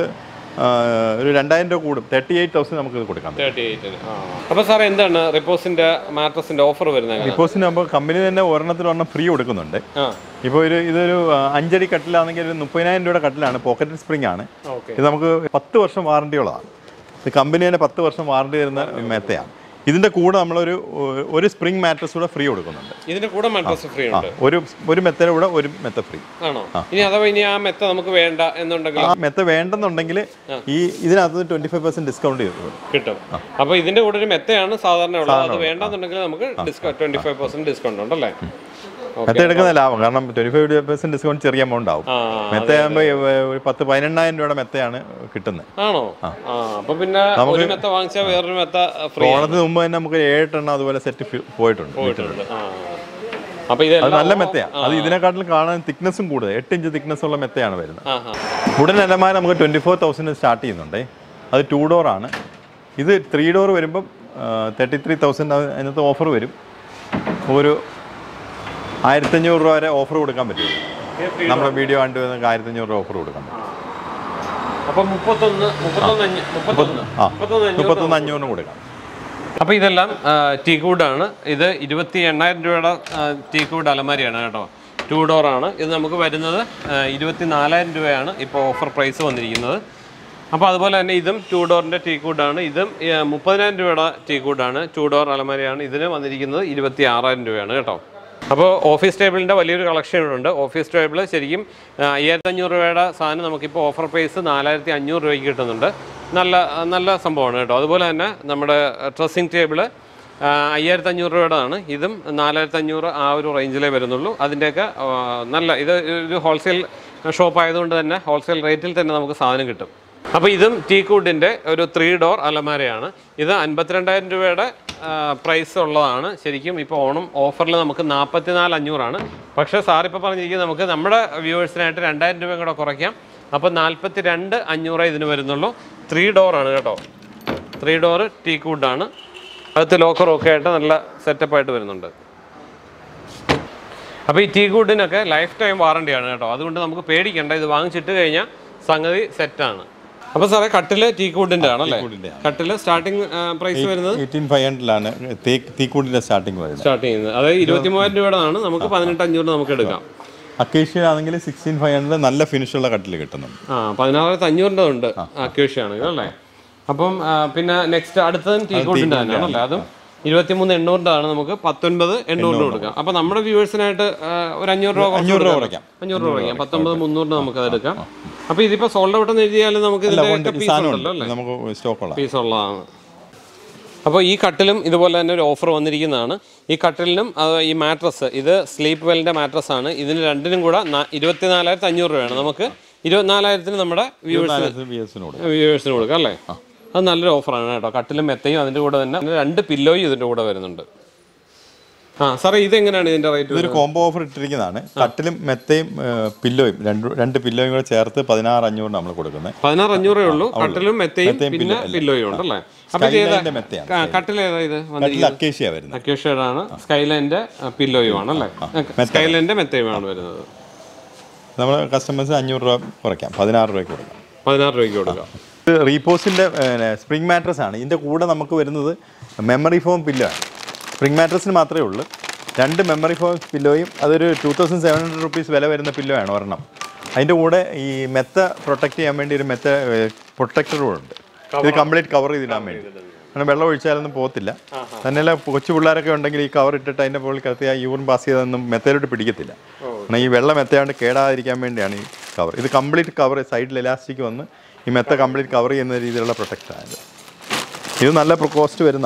ഒരു രണ്ടായിരം രൂപ കൂടും തേർട്ടി എയ്റ്റ് തൗസൻഡ് നമുക്ക് ഇത് കൊടുക്കാം തേർട്ടി എയ്റ്റിന് അപ്പൊ സാർ എന്താണ് റിപ്പോസിന്റെ മാട്രസിന്റെ ഓഫർ വരുന്നത് എങ്ങനെ? ഡിപ്പോസിന് ആകുമ്പോൾ കമ്പനി തന്നെ ഒരെണ്ണത്തിൽ ഒരെണ്ണം ഫ്രീ കൊടുക്കുന്നുണ്ട് ആ ഇപ്പോൾ ഒരു ഇതൊരു ആ, അഞ്ചടി കട്ടിലാണെങ്കിൽ ഒരു മുപ്പതിനായിരം രൂപയുടെ കട്ടിലാണ് പോക്കറ്റ് സ്പ്രിംഗ് ആണ് ഓക്കെ ഇത് നമുക്ക് പത്ത് വർഷം വാറണ്ടിയുള്ളതാണ് ഇത് കമ്പനി തന്നെ പത്ത് വർഷം വാറണ്ടി വരുന്ന മെത്തയാണ് ഇതിൻ്റെ കൂടെ നമ്മളൊരു ഒ- ഒരു സ്പ്രിംഗ് മാട്രസ് കൂടെ ഫ്രീ കൊടുക്കുന്നുണ്ട് ഇതിന്റെ കൂടെ മാട്രസ് ഫ്രീ ആ ഉണ്ട് ഒരു ഒരു മെത്തയുടെ കൂടെ ഒരു മെത്ത ഫ്രീ ആണോ ഇനി അഥവാ ഇനി ആ മെത്ത നമുക്ക് വേണ്ട എന്നുണ്ടെങ്കിൽ ആ മെത്ത വേണ്ടെന്നുണ്ടെങ്കിൽ ഈ ഇതിനകത്ത് ട്വന്റി ഫൈവ് പെർസെന്റ് ഡിസ്കൗണ്ട് ചെയ്തു കിട്ടും അപ്പൊ ഇതിന്റെ കൂടെ ഒരു മെത്തയാണ് സാധാരണ ഉള്ളത് അത് വേണ്ടെന്നുണ്ടെങ്കിൽ നമുക്ക് discount twenty five percent discount ഉണ്ടല്ലേ മെത്ത എടുക്കുന്ന ലാഭം കാരണം ട്വന്റി ഫൈവ് പെർസെന്റ് ഡിസ്കൗണ്ട് ചെറിയ എമൗണ്ട് ആവും ആ മെത്ത ആകുമ്പോൾ ഒരു പത്ത് പതിനെണ്ണായിരം രൂപയുടെ മെത്തയാണ് കിട്ടുന്നത് ആണോ ആ അപ്പൊ പിന്നെ ഒരു മെത്ത വാങ്ങിച്ചാൽ വേറൊരു മെത്ത ഫ്രീ ഓണത്തിന് മുമ്പ് തന്നെ നമുക്ക് ഏഴെണ്ണം അതുപോലെ സെറ്റ് പോയിട്ടുണ്ട് പോയിട്ടുണ്ട് ആ അപ്പൊ അത് ഇതെല്ലാം നല്ല മെത്തയാണ് അത് ഇതിനെക്കാട്ടിലും കാണാൻ തിക്നെസ്സും കൂടുതൽ എട്ട് ഇഞ്ച് തിക്നെസ് ഉള്ള മെത്തയാണ് വരുന്നത് ആ ആ ഉടൻ അലമാര നമുക്ക് ട്വൻറ്റി ഫോർ തൗസൻഡ് സ്റ്റാർട്ട് ചെയ്യുന്നുണ്ടേ അത് ടു ഡോർ ആണ് ഇത് ത്രീ ഡോർ വരുമ്പം തേർട്ടി ത്രീ തൗസൻഡ് അതിനകത്ത് ഓഫർ വരും ഒരു ആയിരത്തഞ്ഞൂറ് രൂപ വരെ ഓഫർ കൊടുക്കാൻ പറ്റും നമ്മുടെ വീഡിയോ കണ്ടു നമുക്ക് ആയിരത്തഞ്ഞൂറ് രൂപ ഓഫർ കൊടുക്കാൻ പറ്റും അപ്പൊ മുപ്പത്തൊന്ന് മുപ്പത്തൊന്ന് അഞ്ഞൂ- മുപ്പത്തൊന്ന് ആ മുപ്പത്തൊന്ന് അഞ്ഞൂറ് മുപ്പത്തൊന്ന് അഞ്ഞൂറിന് കൊടുക്കാം അപ്പോൾ ഇതെല്ലാം ടീ കൂഡാണ് ഇത് ഇരുപത്തി എണ്ണായിരം രൂപയുടെ ടീ കൂഡ് അലമാരിയാണ് കേട്ടോ ടു ഡോറാണ് ഇത് നമുക്ക് വരുന്നത് ഇരുപത്തി നാലായിരം രൂപയാണ് ഇപ്പോൾ ഓഫർ പ്രൈസ് വന്നിരിക്കുന്നത് അപ്പോൾ അതുപോലെ തന്നെ ഇതും ടു ഡോറിൻ്റെ ടീ കൂഡാണ് ഇതും ആ, മുപ്പതിനായിരം രൂപയുടെ ടീ കൂഡാണ് ടു ഡോർ അലമാരിയാണ് ഇതിന് വന്നിരിക്കുന്നത് ഇരുപത്തി ആറായിരം രൂപയാണ് കേട്ടോ അപ്പോൾ ഓഫീസ് ടേബിളിൻ്റെ വലിയൊരു കളക്ഷൻ ഇവിടെ ഉണ്ട് ഓഫീസ് ടേബിൾ ശരിക്കും ആ, അയ്യായിരത്തി അഞ്ഞൂറ് രൂപയുടെ സാധനം നമുക്കിപ്പോൾ ഓഫർ പ്രൈസ് നാലായിരത്തി അഞ്ഞൂറ് രൂപയ്ക്ക് കിട്ടുന്നുണ്ട് നല്ല നല്ല സംഭവമാണ് കേട്ടോ അതുപോലെ തന്നെ നമ്മുടെ ഡ്രസ്സിങ് ടേബിള് അയ്യായിരത്തി അഞ്ഞൂറ് രൂപയുടെതാണ് ഇതും നാലായിരത്തി അഞ്ഞൂറ് ആ ഒരു റേഞ്ചിലേ വരുന്നുള്ളൂ അതിൻ്റെയൊക്കെ ആ, നല്ല ഇത് ഒരു ഹോൾസെയിൽ ഷോപ്പ് ആയതുകൊണ്ട് തന്നെ ഹോൾസെയിൽ റേറ്റിൽ തന്നെ നമുക്ക് സാധനം കിട്ടും അപ്പോൾ ഇതും ടീ കൂഡിൻ്റെ ഒരു ത്രീ ഡോർ അലമാരയാണ് ഇത് അൻപത്തിരണ്ടായിരം രൂപയുടെ പ്രൈസ് ഉള്ളതാണ് ശരിക്കും ഇപ്പോൾ ഓണം ഓഫറിൽ നമുക്ക് നാൽപ്പത്തിനാല് അഞ്ഞൂറാണ് പക്ഷേ സാർ ഇപ്പോൾ പറഞ്ഞിരിക്കുന്നത് നമുക്ക് നമ്മുടെ വ്യൂവേഴ്സിനായിട്ട് രണ്ടായിരം രൂപയും കൂടെ കുറയ്ക്കാം അപ്പോൾ നാൽപ്പത്തി രണ്ട് അഞ്ഞൂറേ ഇതിന് വരുന്നുള്ളൂ ത്രീ ഡോറാണ് കേട്ടോ ത്രീ ഡോറ് ടീ കൂഡാണ് അകത്ത് ലോക്കറും ഒക്കെ ആയിട്ട് നല്ല സെറ്റപ്പായിട്ട് വരുന്നുണ്ട് അപ്പോൾ ഈ ടീ ഗുഡിനൊക്കെ ലൈഫ് ടൈം വാറണ്ടിയാണ് കേട്ടോ അതുകൊണ്ട് നമുക്ക് പേടിക്കണ്ട ഇത് വാങ്ങിച്ചിട്ട് കഴിഞ്ഞാൽ സംഗതി സെറ്റാണ് അപ്പോൾ സാറേ കട്ടില് ടീ കൂഡിൻ്റെ ആണല്ലേ കട്ടില് സ്റ്റാർട്ടിങ് പ്രൈസ് വരുന്നത് എയ്റ്റീൻ ഫൈവ് ഹൺഡ്രഡിലാണ് തീക്കൂടിൻ്റെ സ്റ്റാർട്ടിങ് വരുന്നത് സ്റ്റാർട്ട് ചെയ്യുന്നത് അതായത് ഇരുപത്തി മൂവായിരം രൂപയുടെ ആണ് നമുക്ക് പതിനെട്ട് അഞ്ഞൂറ് നമുക്ക് എടുക്കാം അക്കേഷ്യ ആണെങ്കിൽ സിക്സ്റ്റീൻ ഫൈവ് ഹൺഡ്രഡ് നല്ല ഫിനിഷുള്ള കട്ടിൽ കിട്ടുന്നുണ്ട് ആ പതിനാറായിരത്തി അഞ്ഞൂറിൻ്റെ ഉണ്ട് അക്വേഷ്യ ആണെങ്കിൽ അല്ലേ അപ്പം ആ, പിന്നെ നെക്സ്റ്റ് അടുത്തതും ടീ കൂഡിൻ്റെ തന്നെയാണ് അല്ലേ അതും ഇരുപത്തിമൂന്ന് എണ്ണൂറിൻ്റെ ആണ് നമുക്ക് പത്തൊൻപത് എണ്ണൂറിന് കൊടുക്കാം അപ്പം നമ്മുടെ വ്യൂവേഴ്സിനായിട്ട് ഒരു അഞ്ഞൂറ് രൂപ കുറച്ച് അഞ്ഞൂറ് രൂപ കൊടുക്കാം. കുറയ്ക്കാം അഞ്ഞൂറ് രൂപ കുറയ്ക്കാം പത്തൊമ്പത് മുന്നൂറിന് നമുക്ക് അത് എടുക്കാം അപ്പൊ ഇതിപ്പോ സോൾഡ് ഔട്ട് എന്ന് എഴുതിയാലും നമുക്ക് ഉണ്ട്. ഇതിന്റെ ഈ പീസ് സാധനം ഉണ്ടല്ലോ ഉണ്ട്. അല്ലേ നമുക്ക് സ്റ്റോക്കുള്ള പീസ് ഉള്ളതാണ് അപ്പോൾ ഈ കട്ടിലും ഇതുപോലെ തന്നെ ഒരു ഓഫർ വന്നിരിക്കുന്നതാണ് ഈ കട്ടിലിനും അത് ഈ മാട്രസ് ഇത് സ്ലീപ്പ് വെല്ലിൻ്റെ മാട്രസ് ആണ് ഇതിന് രണ്ടിനും കൂടെ ഇരുപത്തിനാലായിരത്തി അഞ്ഞൂറ് രൂപയാണ് നമുക്ക് ഇരുപത്തിനാലായിരത്തിന് നമ്മുടെ വ്യൂവേഴ്സിന് ബി എസിന് കൊടുക്കും വ്യൂവേഴ്സിന് കൊടുക്കാം അല്ലേ അത് നല്ലൊരു ഓഫറാണ് കേട്ടോ കട്ടിലും മെത്തയും അതിൻ്റെ കൂടെ തന്നെ രണ്ട് പില്ലോയും ഇതിൻ്റെ കൂടെ വരുന്നുണ്ട് ആ സാറേ ഇതെങ്ങനെയാണ് ഇതിന്റെ റേറ്റ് ഇതൊരു കോംബോ ഓഫർ ഇട്ടിരിക്കുന്നതാണ് കട്ടിലും മെത്തയും ഏഹ്, പില്ലോയും രണ്ട് രണ്ട് പില്ലോയും കൂടെ ചേർത്ത് പതിനാറ് അഞ്ഞൂറ് നമ്മൾ കൊടുക്കുന്നത് പതിനാറ് അഞ്ഞൂറേ ഉള്ളൂ കട്ടിലും മെത്തയും മെത്തയും പിന്നെ പില്ലോ- പില്ലോയും ഉണ്ടല്ലേ അപ്പൊ ഇത് ഏതാ സ്കൈലൈൻ്റെ മെത്തയാണ് ക- കട്ടിൽ ഏതാ ഇത് കട്ടിൽ അക്കേഷ്യ വരുന്നത് അക്യൂഷേഡാണ് സ്കൈലൈൻ്റെ പില്ലോയും ആണ് അല്ലേ സ്കൈലൈൻ്റെ മെത്തയുമാണ് വരുന്നത് നമ്മൾ കസ്റ്റമേഴ്സ് അഞ്ഞൂറ് രൂപ കുറയ്ക്കാം പതിനാറ് രൂപയ്ക്ക് കൊടുക്കാം പതിനാറ് രൂപയ്ക്ക് കൊടുക്കാം ഇത് റീപോസിൻ്റെ സ്പ്രിംഗ് മാട്രസ് ആണ് ഇതിൻ്റെ കൂടെ നമുക്ക് വരുന്നത് മെമ്മറി ഫോം പില്ലോ ആണ് സ്പ്രിംഗ് മാട്രസിന് മാത്രമേ ഉള്ളൂ രണ്ട് മെമ്മറി ഫോം പില്ലോയും അതൊരു two thousand seven hundred rupees വില വരുന്ന പില്ലോ ആണ് ഒരെണ്ണം അതിൻ്റെ കൂടെ ഈ മെത്ത പ്രൊട്ടക്ട് ചെയ്യാൻ വേണ്ടി ഒരു മെത്ത പ്രൊട്ടക്ടറും ഉണ്ട് ഇത് കംപ്ലീറ്റ് കവർ ചെയ്തിടാൻ വേണ്ടി കാരണം വെള്ളം ഒഴിച്ചാലൊന്നും പോകത്തില്ല തന്നെയല്ല കൊച്ചു പിള്ളേരൊക്കെ ഉണ്ടെങ്കിൽ ഈ കവർ ഇട്ടിട്ട് അതിൻ്റെ മുകളിൽ കത്തി ആ യൂറിൻ പാസ് ചെയ്തൊന്നും മെത്തയിലോട്ട് പിടിക്കത്തില്ല കാരണം ഈ വെള്ളം മെത്തയാണ്ട് കേടാതിരിക്കാൻ വേണ്ടിയാണ് ഈ കവർ ഇത് കംപ്ലീറ്റ് കവർ സൈഡിൽ എലാസ്റ്റിക് വന്ന് ഈ മെത്ത കംപ്ലീറ്റ് കവർ ചെയ്യുന്ന രീതിയിലുള്ള പ്രൊട്ടക്റ്റാണ് ഇത് ഇത് നല്ല കോസ്റ്റ് വരുന്ന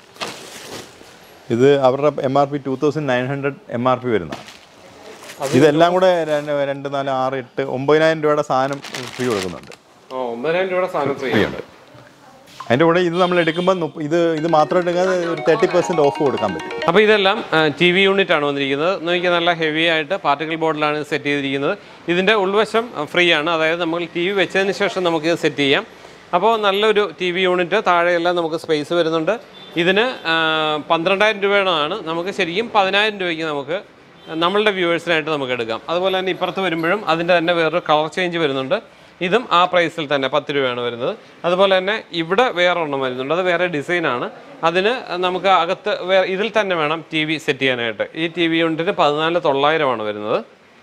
ഇത് അവരുടെ M R P two thousand nine hundred M R P വരുന്ന ഇതെല്ലാം കൂടെ രണ്ട് രണ്ട് നാല് ആറ് എട്ട് ഒമ്പതിനായിരം രൂപയുടെ സാധനം ഫ്രീ കൊടുക്കുന്നുണ്ട് ഓ ഒമ്പതിനായിരം രൂപയുടെ സാധനം ഫ്രീ ഉണ്ട് അതിൻ്റെ കൂടെ ഇത് നമ്മൾ എടുക്കുമ്പോൾ മുപ്പ- ഇത് ഇത് മാത്രം എടുക്കാതെ ഒരു തേർട്ടി പെർസെൻറ്റ് ഓഫ് കൊടുക്കാൻ പറ്റും അപ്പോൾ ഇതെല്ലാം ടി വി യൂണിറ്റ് ആണ് വന്നിരിക്കുന്നത് നോക്കിയാൽ നല്ല ഹെവി ആയിട്ട് പാർട്ടിക്കൽ ബോർഡിലാണ് സെറ്റ് ചെയ്തിരിക്കുന്നത് ഇതിൻ്റെ ഉൾവശം ഫ്രീ ആണ് അതായത് നമ്മൾ ടി വി വെച്ചതിന് ശേഷം നമുക്ക് ഇത് സെറ്റ് ചെയ്യാം അപ്പോൾ നല്ലൊരു ടി വി യൂണിറ്റ് താഴെയെല്ലാം നമുക്ക് സ്പേസ് വരുന്നുണ്ട് ഇതിന് ആ, പന്ത്രണ്ടായിരം രൂപയാണ് നമുക്ക് ശരിക്കും പതിനായിരം രൂപയ്ക്ക് നമുക്ക് നമ്മളുടെ വ്യൂവേഴ്സിനായിട്ട് നമുക്ക് എടുക്കാം അതുപോലെ തന്നെ ഇപ്പുറത്ത് വരുമ്പോഴും അതിൻ്റെ തന്നെ വേറൊരു കളർ ചേഞ്ച് വരുന്നുണ്ട് ഇതും ആ പ്രൈസിൽ തന്നെ പത്ത് രൂപയാണ് വരുന്നത് അതുപോലെ തന്നെ ഇവിടെ വേറെ ഒരെണ്ണം വരുന്നുണ്ട് അത് വേറെ ഡിസൈനാണ് അതിന് നമുക്ക് അകത്ത് വേ ഇതിൽ തന്നെ വേണം ടി വി സെറ്റ് ചെയ്യാനായിട്ട് ഈ ടി വി യൂണിറ്റിന് പതിനാല് തൊള്ളായിരമാണ് വരുന്നത്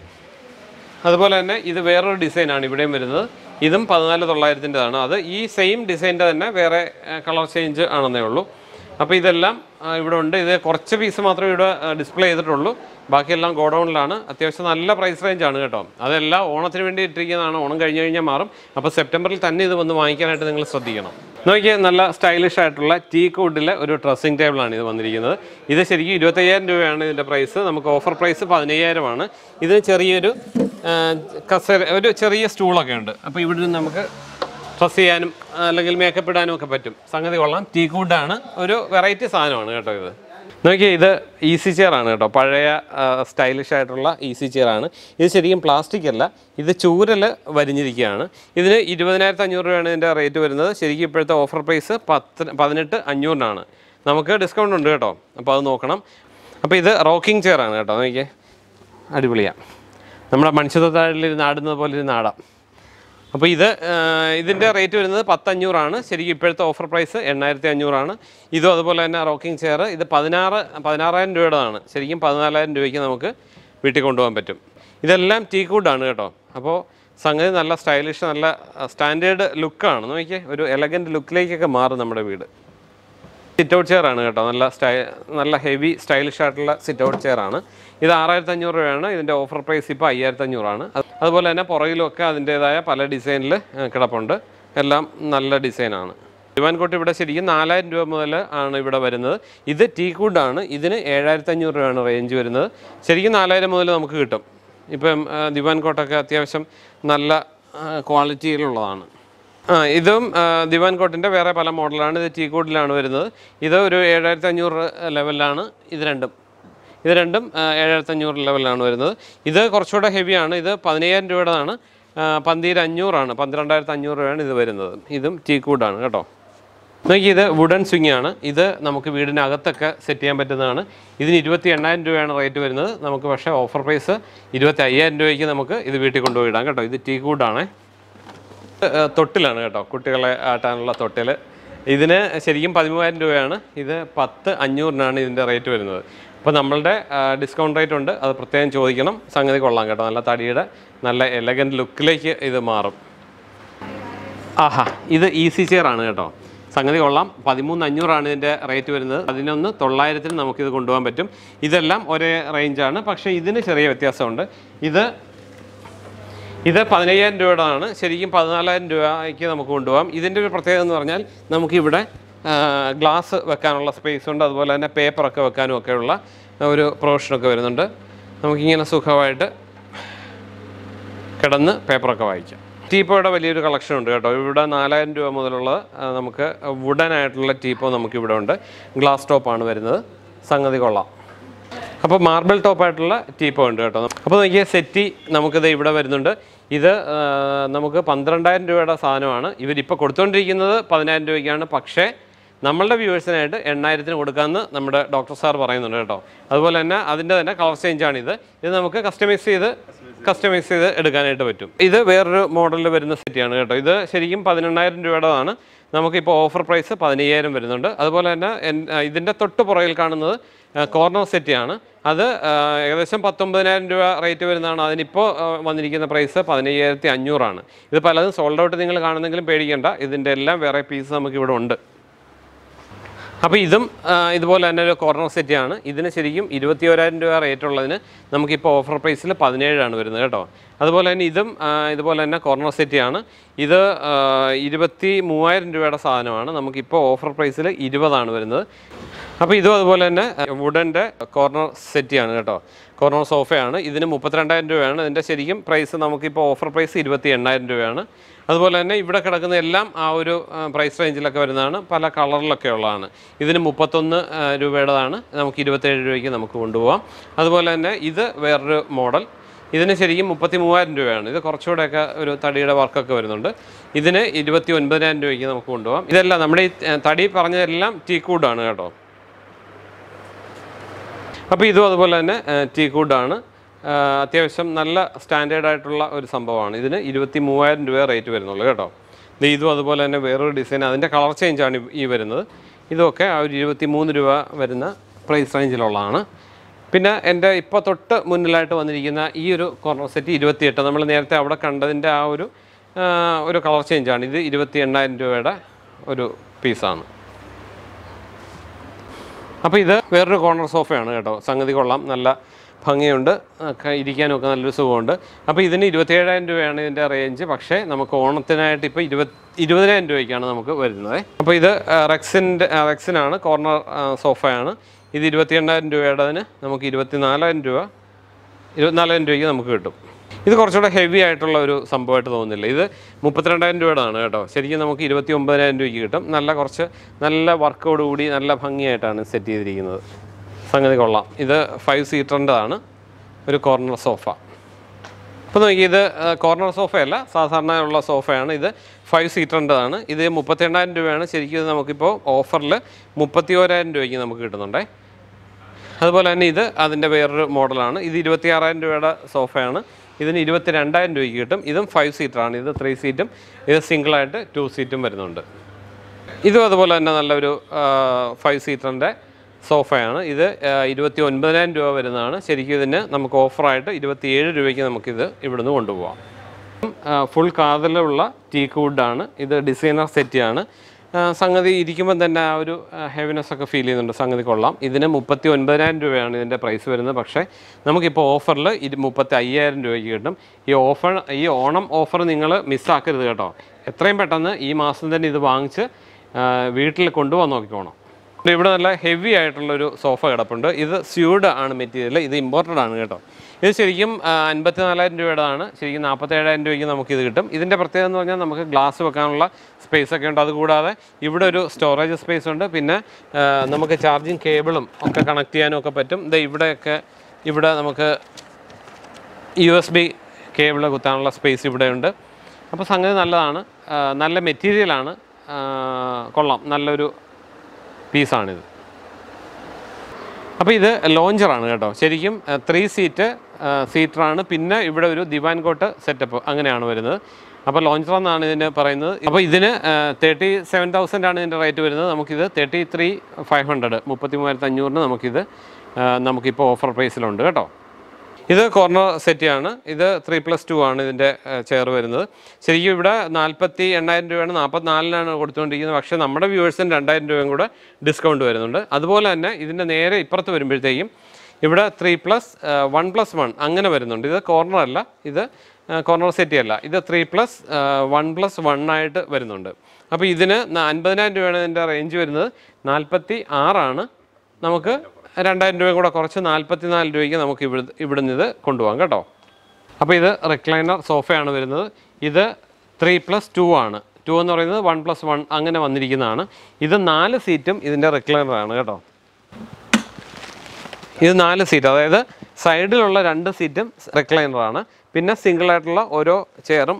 അതുപോലെ തന്നെ ഇത് വേറൊരു ഡിസൈനാണ് ഇവിടെയും വരുന്നത് ഇതും പതിനാല് തൊള്ളായിരത്തിൻ്റെതാണ് അത് ഈ സെയിം ഡിസൈൻ്റെ തന്നെ വേറെ കളർ ചേഞ്ച് ആണെന്നേ ഉള്ളൂ അപ്പോൾ ഇതെല്ലാം ആ, ഇവിടെ ഉണ്ട് ഇത് കുറച്ച് പീസ് മാത്രമേ ഇവിടെ ഡിസ്പ്ലേ ചെയ്തിട്ടുള്ളൂ ബാക്കിയെല്ലാം ഗോഡൗണിലാണ് അത്യാവശ്യം നല്ല പ്രൈസ് റേഞ്ച് ആണ് കേട്ടോ അതെല്ലാം ഓണത്തിന് വേണ്ടി ഇട്ടിരിക്കുന്നതാണ് ഓണം കഴിഞ്ഞ് കഴിഞ്ഞാൽ മാറും അപ്പോൾ സെപ്റ്റംബറിൽ തന്നെ ഇത് വന്ന് വാങ്ങിക്കാനായിട്ട് നിങ്ങൾ ശ്രദ്ധിക്കണം നോക്കിയാൽ നല്ല സ്റ്റൈലിഷ് ആയിട്ടുള്ള ടീ കോഡിലെ ഒരു ഡ്രസ്സിംഗ് ടേബിളാണ് ഇത് വന്നിരിക്കുന്നത് ഇത് ശരിക്കും ഇരുപത്തയ്യായിരം രൂപയാണ് ഇതിൻ്റെ പ്രൈസ് നമുക്ക് ഓഫർ പ്രൈസ് പതിനയ്യായിരമാണ് ഇതിന് ചെറിയൊരു ആ, കസേര ഒരു ചെറിയ സ്റ്റൂളൊക്കെ ഉണ്ട് അപ്പോൾ ഇവിടെ നിന്ന് നമുക്ക് ഡ്രസ് ചെയ്യാനും അല്ലെങ്കിൽ മേക്കപ്പ് ഇടാനും ഒക്കെ പറ്റും സംഗതി കൊള്ളാം ടീ ആണ് ഒരു വെറൈറ്റി സാധനമാണ് കേട്ടോ ഇത് നോക്കിയേ ഇത് ഈസി ചെയർ ആണ് കേട്ടോ പഴയ സ്റ്റൈലിഷ് ആയിട്ടുള്ള ഈസി ചെയർ ആണ് ഇത് ശരിക്കും പ്ലാസ്റ്റിക് അല്ല ഇത് ചൂരൽ വരിഞ്ഞിരിക്കുകയാണ് ഇതിന് ഇരുപതിനായിരത്തി അഞ്ഞൂറ് രൂപയാണ് ഇതിൻ്റെ റേറ്റ് വരുന്നത് ശരിക്കും ഇപ്പോഴത്തെ ഓഫർ പ്രൈസ് പത്ത് പതിനെട്ട് അഞ്ഞൂറിനാണ് നമുക്ക് ഡിസ്കൗണ്ട് ഉണ്ട് കേട്ടോ അപ്പോൾ അത് നോക്കണം അപ്പോൾ ഇത് റോക്കിംഗ് ചെയർ ആണ് കേട്ടോ നോക്കിയേ അടിപൊളിയാണ് നമ്മുടെ മനുഷ്യത്വത്താഴിലിരുന്ന് ആടുന്നത് പോലെ ഇരുന്ന് ആടാം അപ്പോൾ ഇത് ആ, ഇതിൻ്റെ റേറ്റ് വരുന്നത് പത്തഞ്ഞൂറാണ് ശരിക്കും ഇപ്പോഴത്തെ ഓഫർ പ്രൈസ് എണ്ണായിരത്തി അഞ്ഞൂറാണ് ഇതും അതുപോലെ തന്നെ റോക്കിംഗ് ചെയർ ഇത് പതിനാറ് പതിനാറായിരം രൂപയുടെതാണ് ശരിക്കും പതിനാലായിരം രൂപയ്ക്ക് നമുക്ക് വീട്ടിൽ കൊണ്ടുപോകാൻ പറ്റും ഇതെല്ലാം ടീ ആണ് കേട്ടോ അപ്പോൾ സംഗതി നല്ല സ്റ്റൈലിഷ് നല്ല സ്റ്റാൻഡേർഡ് ലുക്കാണ് നോക്കിയേ ഒരു എലഗൻറ്റ് ലുക്കിലേക്കൊക്കെ മാറും നമ്മുടെ വീട് സിറ്റ് ഔട്ട് ചെയർ ആണ് കേട്ടോ നല്ല സ്റ്റൈ നല്ല ഹെവി സ്റ്റൈലിഷ് ആയിട്ടുള്ള സിറ്റ് ഔട്ട് ചെയർ ആണ് ഇത് ആറായിരത്തി അഞ്ഞൂറ് രൂപയാണ് ഇതിൻ്റെ ഓഫർ പ്രൈസ് ഇപ്പോൾ അയ്യായിരത്തി അഞ്ഞൂറാണ് അതുപോലെ തന്നെ പുറകിലൊക്കെ അതിൻ്റേതായ പല ഡിസൈനിൽ കിടപ്പുണ്ട് എല്ലാം നല്ല ഡിസൈനാണ് ദിവാൻകോട്ട് ഇവിടെ ശരിക്കും നാലായിരം രൂപ മുതൽ ആണ് ഇവിടെ വരുന്നത് ഇത് ടീ ആണ് ഇതിന് ഏഴായിരത്തി അഞ്ഞൂറ് രൂപയാണ് റേഞ്ച് വരുന്നത് ശരിക്കും നാലായിരം മുതൽ നമുക്ക് കിട്ടും ഇപ്പം ആ, ദിവാൻ കോട്ടൊക്കെ അത്യാവശ്യം നല്ല ആ, ക്വാളിറ്റിയിലുള്ളതാണ് ആ ഇതും ആ, ദിവാൻ കോട്ടിൻ്റെ വേറെ പല മോഡലാണ് ഇത് ടീ കോഡിലാണ് വരുന്നത് ഇത് ഒരു ഏഴായിരത്തി അഞ്ഞൂറ് ലെവലിലാണ് ഇത് രണ്ടും ഇത് രണ്ടും ആ, ഏഴായിരത്തി അഞ്ഞൂറ് ലെവലിലാണ് വരുന്നത് ഇത് കുറച്ചുകൂടെ ഹെവിയാണ് ഇത് പതിനയ്യായിരം രൂപയുടേതാണ് ആ, പന്തീര് അഞ്ഞൂറാണ് പന്ത്രണ്ടായിരത്തി അഞ്ഞൂറ് രൂപയാണ് ഇത് വരുന്നത് ഇതും ടീ കൂഡാണ് കേട്ടോ നോക്കി ഇത് വുഡൻ സ്വിങ് ആണ് ഇത് നമുക്ക് വീടിനകത്തൊക്കെ സെറ്റ് ചെയ്യാൻ പറ്റുന്നതാണ് ഇതിന് ഇരുപത്തി എണ്ണായിരം രൂപയാണ് റേറ്റ് വരുന്നത് നമുക്ക് പക്ഷേ ഓഫർ പ്രൈസ് ഇരുപത്തി അയ്യായിരം രൂപയ്ക്ക് നമുക്ക് ഇത് വീട്ടിൽ കൊണ്ടുപോയി ഇടാം കേട്ടോ ഇത് ടീ കൂഡാണ് തൊട്ടിലാണ് കേട്ടോ കുട്ടികളെ ആട്ടാനുള്ള തൊട്ടിൽ ഇതിന് ശരിക്കും പതിമൂവായിരം രൂപയാണ് ഇത് പത്ത് അഞ്ഞൂറിനാണ് ഇതിൻ്റെ റേറ്റ് വരുന്നത് അപ്പോൾ നമ്മളുടെ ഡിസ്കൗണ്ട് റേറ്റ് ഉണ്ട് അത് പ്രത്യേകം ചോദിക്കണം സംഗതി കൊള്ളാം കേട്ടോ നല്ല തടിയുടെ നല്ല എലഗൻറ്റ് ലുക്കിലേക്ക് ഇത് മാറും ആഹാ ഇത് ഈസി ചെയർ ആണ് കേട്ടോ സംഗതി കൊള്ളാം പതിമൂന്ന് അഞ്ഞൂറാണ് ഇതിൻ്റെ റേറ്റ് വരുന്നത് പതിനൊന്ന് തൊള്ളായിരത്തിന് നമുക്കിത് കൊണ്ടുപോകാൻ പറ്റും ഇതെല്ലാം ഒരേ റേഞ്ചാണ് പക്ഷേ ഇതിന് ചെറിയ വ്യത്യാസമുണ്ട് ഇത് ഇത് പതിനയ്യായിരം രൂപയുടെതാണ് ശരിക്കും പതിനാലായിരം രൂപയ്ക്ക് നമുക്ക് കൊണ്ടുപോകാം ഇതിൻ്റെ ഒരു പ്രത്യേകത എന്ന് പറഞ്ഞാൽ നമുക്കിവിടെ ഗ്ലാസ് വെക്കാനുള്ള സ്പേസ് ഉണ്ട് അതുപോലെ തന്നെ പേപ്പറൊക്കെ വെക്കാനും ഒക്കെയുള്ള ഒരു പ്രൊവിഷനൊക്കെ വരുന്നുണ്ട് നമുക്കിങ്ങനെ സുഖമായിട്ട് കിടന്ന് പേപ്പറൊക്കെ വായിക്കാം ടീപ്പോയുടെ വലിയൊരു കളക്ഷൻ ഉണ്ട് കേട്ടോ ഇവിടെ നാലായിരം രൂപ മുതലുള്ള ആ, നമുക്ക് വുഡൻ ആയിട്ടുള്ള ടീപ്പോ നമുക്ക് ഇവിടെ ഉണ്ട് ഗ്ലാസ് ടോപ്പാണ് വരുന്നത് സംഗതി കൊള്ളാം അപ്പോൾ മാർബിൾ ടോപ്പായിട്ടുള്ള ടീപ്പോ ഉണ്ട് കേട്ടോ അപ്പോൾ നോക്കിയാൽ സെറ്റി നമുക്കിത് ഇവിടെ വരുന്നുണ്ട് ഇത് ആ, നമുക്ക് പന്ത്രണ്ടായിരം രൂപയുടെ സാധനമാണ് ഇവരിപ്പോൾ കൊടുത്തുകൊണ്ടിരിക്കുന്നത് പതിനായിരം രൂപയ്ക്കാണ് പക്ഷേ നമ്മളുടെ വ്യൂവേഴ്സിനായിട്ട് എണ്ണായിരത്തിന് കൊടുക്കാമെന്ന് നമ്മുടെ ഡോക്ടർ സാർ പറയുന്നുണ്ട് കേട്ടോ അതുപോലെ തന്നെ അതിൻ്റെ തന്നെ കളർ ചേഞ്ചാണിത് ഇത് നമുക്ക് കസ്റ്റമൈസ് ചെയ്ത് കസ്റ്റമൈസ് ചെയ്ത് എടുക്കാനായിട്ട് പറ്റും ഇത് വേറൊരു മോഡലിൽ വരുന്ന സെറ്റിയാണ് കേട്ടോ ഇത് ശരിക്കും പതിനെണ്ണായിരം രൂപയുടേതാണ് നമുക്കിപ്പോൾ ഓഫർ പ്രൈസ് പതിനയ്യായിരം വരുന്നുണ്ട് അതുപോലെ തന്നെ എൻ- ആ, ഇതിൻ്റെ തൊട്ട് പുറകിൽ കാണുന്നത് കോർണർ സെറ്റിയാണ് അത് ആ, ഏകദേശം പത്തൊമ്പതിനായിരം രൂപ റേറ്റ് വരുന്നതാണ് അതിനിപ്പോൾ ആ, വന്നിരിക്കുന്ന പ്രൈസ് പതിനയ്യായിരത്തി അഞ്ഞൂറാണ് ഇത് പലതും സോൾഡ് ഔട്ട് നിങ്ങൾ കാണുന്നെങ്കിലും പേടിക്കേണ്ട ഇതിൻ്റെ എല്ലാം വേറെ പീസ് നമുക്ക് ഇവിടെ ഉണ്ട് അപ്പോൾ ഇതും ആ, ഇതുപോലെ തന്നെ ഒരു കോർണർ സെറ്റാണ് ഇതിന് ശരിക്കും ഇരുപത്തി ഓരായിരം രൂപ റേറ്റ് ഉള്ളതിന് നമുക്കിപ്പോൾ ഓഫർ പ്രൈസിൽ പതിനേഴാണ് വരുന്നത് കേട്ടോ അതുപോലെ തന്നെ ഇതും ആ, ഇതുപോലെ തന്നെ കോർണർ സെറ്റിയാണ് ഇത് ആ, ഇരുപത്തി മൂവായിരം രൂപയുടെ സാധനമാണ് നമുക്കിപ്പോൾ ഓഫർ പ്രൈസിൽ ഇരുപതാണ് വരുന്നത് അപ്പോൾ ഇതും അതുപോലെ തന്നെ വുഡൻ്റെ കോർണർ സെറ്റിയാണ് കേട്ടോ കോർണർ സോഫയാണ് ഇതിന് മുപ്പത്തിരണ്ടായിരം രൂപയാണ് ഇതിൻ്റെ ശരിക്കും പ്രൈസ് നമുക്കിപ്പോൾ ഓഫർ പ്രൈസ് ഇരുപത്തി എണ്ണായിരം രൂപയാണ് അതുപോലെ തന്നെ ഇവിടെ കിടക്കുന്ന എല്ലാം ആ ഒരു പ്രൈസ് റേഞ്ചിലൊക്കെ വരുന്നതാണ് പല കളറിലൊക്കെ ഉള്ളതാണ് ഇതിന് മുപ്പത്തൊന്ന് ആ, രൂപയുടേതാണ് നമുക്ക് ഇരുപത്തേഴ് രൂപയ്ക്ക് നമുക്ക് കൊണ്ടുപോകാം അതുപോലെ തന്നെ ഇത് വേറൊരു മോഡൽ ഇതിന് ശരിക്കും മുപ്പത്തി മൂവായിരം രൂപയാണ് ഇത് കുറച്ചുകൂടെയൊക്കെ ഒരു തടിയുടെ വർക്കൊക്കെ വരുന്നുണ്ട് ഇതിന് ഇരുപത്തി ഒൻപതിനായിരം രൂപയ്ക്ക് നമുക്ക് കൊണ്ടുപോകാം ഇതെല്ലാം നമ്മുടെ ഈ ഏ, തടി പറഞ്ഞതെല്ലാം ടീക്കൂഡാണ് കേട്ടോ അപ്പോൾ ഇതും അതുപോലെ തന്നെ ടീ കൂഡാണ് അത്യാവശ്യം നല്ല സ്റ്റാൻഡേർഡ് ആയിട്ടുള്ള ഒരു സംഭവമാണ് ഇതിന് ഇരുപത്തി മൂവായിരം രൂപ റേറ്റ് വരുന്നുള്ളൂ കേട്ടോ ഇത് ഇതും അതുപോലെ തന്നെ വേറൊരു ഡിസൈൻ അതിൻ്റെ കളർ ചേഞ്ചാണ് ഈ വരുന്നത് ഇതൊക്കെ ആ ഒരു ഇരുപത്തി മൂന്ന് രൂപ വരുന്ന പ്രൈസ് റേഞ്ചിലുള്ളതാണ് പിന്നെ എൻ്റെ ഇപ്പോൾ തൊട്ട് മുന്നിലായിട്ട് വന്നിരിക്കുന്ന ഈ ഒരു കോർണർ സെറ്റ് ഇരുപത്തിയെട്ട് നമ്മൾ നേരത്തെ അവിടെ കണ്ടതിൻ്റെ ആ ഒരു ആ, ഒരു കളർ ചേഞ്ചാണ് ഇത് ഇരുപത്തി എണ്ണായിരം രൂപയുടെ ഒരു പീസാണ് അപ്പോൾ ഇത് വേറൊരു കോർണർ സോഫയാണ് കേട്ടോ സംഗതി കൊള്ളാം നല്ല ഭംഗിയുണ്ട് ഒക്കെ ഇരിക്കാനും ഒക്കെ നല്ലൊരു സുഖമുണ്ട് അപ്പോൾ ഇതിന് ഇരുപത്തിയേഴായിരം രൂപയാണ് ഇതിൻ്റെ റേഞ്ച് പക്ഷേ നമുക്ക് ഓണത്തിനായിട്ട് ഇപ്പോൾ ഇരുപത് ഇരുപതിനായിരം രൂപയ്ക്കാണ് നമുക്ക് വരുന്നത് അപ്പോൾ ഇത് റെക്സിൻ്റെ റെക്സിനാണ് കോർണർ സോഫയാണ് ഇത് ഇരുപത്തി എണ്ണായിരം രൂപയുടേതിന് നമുക്ക് ഇരുപത്തിനാലായിരം രൂപ ഇരുപത്തിനാലായിരം രൂപയ്ക്ക് നമുക്ക് കിട്ടും ഇത് കുറച്ചുകൂടെ ഹെവി ആയിട്ടുള്ള ഒരു സംഭവമായിട്ട് തോന്നുന്നില്ല ഇത് മുപ്പത്തിരണ്ടായിരം രൂപയുടെയാണ് കേട്ടോ ശരിക്കും നമുക്ക് ഇരുപത്തി ഒമ്പതിനായിരം രൂപയ്ക്ക് കിട്ടും നല്ല കുറച്ച് നല്ല വർക്കോട് കൂടി നല്ല ഭംഗിയായിട്ടാണ് സെറ്റ് ചെയ്തിരിക്കുന്നത് സംഗതി കൊള്ളാം ഇത് ഫൈവ് സീറ്ററിൻ്റെതാണ് ഒരു കോർണർ സോഫ ഇപ്പോൾ നോക്കി ഇത് കോർണർ സോഫയല്ല സാധാരണ ഉള്ള സോഫയാണ് ഇത് ഫൈവ് സീറ്ററിൻ്റെതാണ് ഇത് മുപ്പത്തി എണ്ണായിരം രൂപയാണ് ശരിക്കും ഇത് നമുക്കിപ്പോൾ ഓഫറിൽ മുപ്പത്തി ഓരായിരം രൂപയ്ക്ക് നമുക്ക് കിട്ടുന്നുണ്ടേ അതുപോലെ തന്നെ ഇത് അതിൻ്റെ വേറൊരു മോഡലാണ് ഇത് ഇരുപത്തി ആറായിരം രൂപയുടെ സോഫയാണ് ഇതിന് ഇരുപത്തി രണ്ടായിരം രൂപയ്ക്ക് കിട്ടും ഇതും ഫൈവ് സീറ്ററാണ് ഇത് ത്രീ സീറ്റും ഇത് സിംഗിളായിട്ട് ടു സീറ്റും വരുന്നുണ്ട് ഇതും അതുപോലെ തന്നെ നല്ലൊരു ഫൈവ് സീറ്ററിൻ്റെ സോഫയാണ് ഇത് ആ, ഇരുപത്തി ഒൻപതിനായിരം രൂപ വരുന്നതാണ് ശരിക്കും ഇതിന് നമുക്ക് ഓഫറായിട്ട് ഇരുപത്തിയേഴ് രൂപയ്ക്ക് നമുക്കിത് ഇവിടുന്ന് കൊണ്ടുപോകാം ഫുൾ കാതലുള്ള ടീക്ക് വുഡാണ് ഇത് ഡിസൈനർ സെറ്റിയാണ് സംഗതി ഇരിക്കുമ്പോൾ തന്നെ ആ ഒരു ഹെവിനെസ് ഒക്കെ ഫീൽ ചെയ്യുന്നുണ്ട് സംഗതി കൊള്ളാം ഇതിന് മുപ്പത്തി ഒൻപതിനായിരം രൂപയാണ് ഇതിൻ്റെ പ്രൈസ് വരുന്നത് പക്ഷേ നമുക്കിപ്പോൾ ഓഫറിൽ ഇരു മുപ്പത്തി അയ്യായിരം രൂപയ്ക്ക് കിട്ടും ഈ ഓഫർ ഈ ഓണം ഓഫർ നിങ്ങൾ മിസ്സാക്കരുത് കേട്ടോ എത്രയും പെട്ടെന്ന് ഈ മാസം തന്നെ ഇത് വാങ്ങിച്ച് ആ, വീട്ടിൽ കൊണ്ടുപോകാൻ നോക്കിക്കോണം ഇവിടെ നല്ല ഹെവി ആയിട്ടുള്ളൊരു സോഫ കിടപ്പുണ്ട് ഇത് സ്യൂഡ് ആണ് മെറ്റീരിയൽ ഇത് ഇമ്പോർട്ടഡ് ആണ് കേട്ടോ ഇത് ശരിക്കും അൻപത്തി നാലായിരം രൂപയുടെതാണ് ശരിക്കും നാൽപ്പത്തേഴായിരം രൂപയ്ക്ക് നമുക്കിത് കിട്ടും ഇതിൻ്റെ പ്രത്യേകത എന്ന് പറഞ്ഞാൽ നമുക്ക് ഗ്ലാസ് വെക്കാനുള്ള സ്പേസ് ഒക്കെ ഉണ്ട് അതുകൂടാതെ ഇവിടെ ഒരു സ്റ്റോറേജ് സ്പേസ് ഉണ്ട് പിന്നെ ആ, നമുക്ക് ചാർജിങ് കേബിളും ഒക്കെ കണക്ട് ചെയ്യാനും ഒക്കെ പറ്റും ഇത് ഇവിടെയൊക്കെ ഇവിടെ നമുക്ക് യു എസ് ബി കേബിൾ കുത്താനുള്ള സ്പേസ് ഇവിടെയുണ്ട് അപ്പോൾ സംഗതി നല്ലതാണ് ആ, നല്ല മെറ്റീരിയലാണ് ആ, കൊള്ളാം നല്ലൊരു പീസാണിത് അപ്പോൾ ഇത് ലോഞ്ചറാണ് കേട്ടോ ശരിക്കും ത്രീ സീറ്റ് സീറ്ററാണ് പിന്നെ ഇവിടെ ഒരു ദിവാൻ കോട്ട് സെറ്റപ്പ് അങ്ങനെയാണ് വരുന്നത് അപ്പോൾ ലോഞ്ചർ എന്നാണ് ഇതിന് പറയുന്നത് അപ്പോൾ ഇതിന് തേർട്ടി സെവൻ തൗസൻഡ് ആണ് ഇതിൻ്റെ റേറ്റ് വരുന്നത് നമുക്കിത് തേർട്ടി ത്രീ ഫൈവ് ഹൺഡ്രഡ് മുപ്പത്തി മൂവായിരത്തി അഞ്ഞൂറിന് നമുക്കിത് ആ, നമുക്കിപ്പോൾ ഓഫർ പ്രൈസിലുണ്ട് കേട്ടോ ഇത് കോർണർ സെറ്റിയാണ് ഇത് ത്രീ പ്ലസ് ടു ആണ് ഇതിൻ്റെ ചെയർ വരുന്നത് ശരിക്കും ഇവിടെ നാൽപ്പത്തി എണ്ണായിരം രൂപയാണ് നാൽപ്പത്തിനാലിനാണ് കൊടുത്തുകൊണ്ടിരിക്കുന്നത് പക്ഷേ നമ്മുടെ വ്യൂവേഴ്സിന് രണ്ടായിരം രൂപയും കൂടെ ഡിസ്കൗണ്ട് വരുന്നുണ്ട് അതുപോലെ തന്നെ ഇതിൻ്റെ നേരെ ഇപ്പുറത്ത് വരുമ്പോഴത്തേക്കും ഇവിടെ three plus one plus one അങ്ങനെ വരുന്നുണ്ട് ഇത് കോർണർ അല്ല ഇത് കോർണർ സെറ്റി അല്ല ഇത് three plus one plus one ആയിട്ട് വരുന്നുണ്ട് അപ്പോൾ ഇതിന് ന- അൻപതിനായിരം രൂപയാണ് ഇതിൻ്റെ റേഞ്ച് വരുന്നത് നാൽപ്പത്തി ആറാണ് നമുക്ക് രണ്ടായിരം രൂപയും കൂടെ കുറച്ച് നാൽപ്പത്തി നാല് രൂപയ്ക്ക് നമുക്ക് ഇവിടെ ഇവിടുന്ന് ഇത് കൊണ്ടുപോകാം കേട്ടോ അപ്പോൾ ഇത് റിക്ലൈനർ സോഫയാണ് വരുന്നത് ഇത് ത്രീ പ്ലസ് ടു ആണ് ടു എന്ന് പറയുന്നത് വൺ പ്ലസ് വൺ അങ്ങനെ വന്നിരിക്കുന്നതാണ് ഇത് നാല് സീറ്റും ഇതിൻ്റെ റിക്ലൈനറാണ് കേട്ടോ ഇത് നാല് സീറ്റ് അതായത് സൈഡിലുള്ള രണ്ട് സീറ്റും റിക്ലൈനറാണ് പിന്നെ സിംഗിൾ ആയിട്ടുള്ള ഓരോ ചെയറും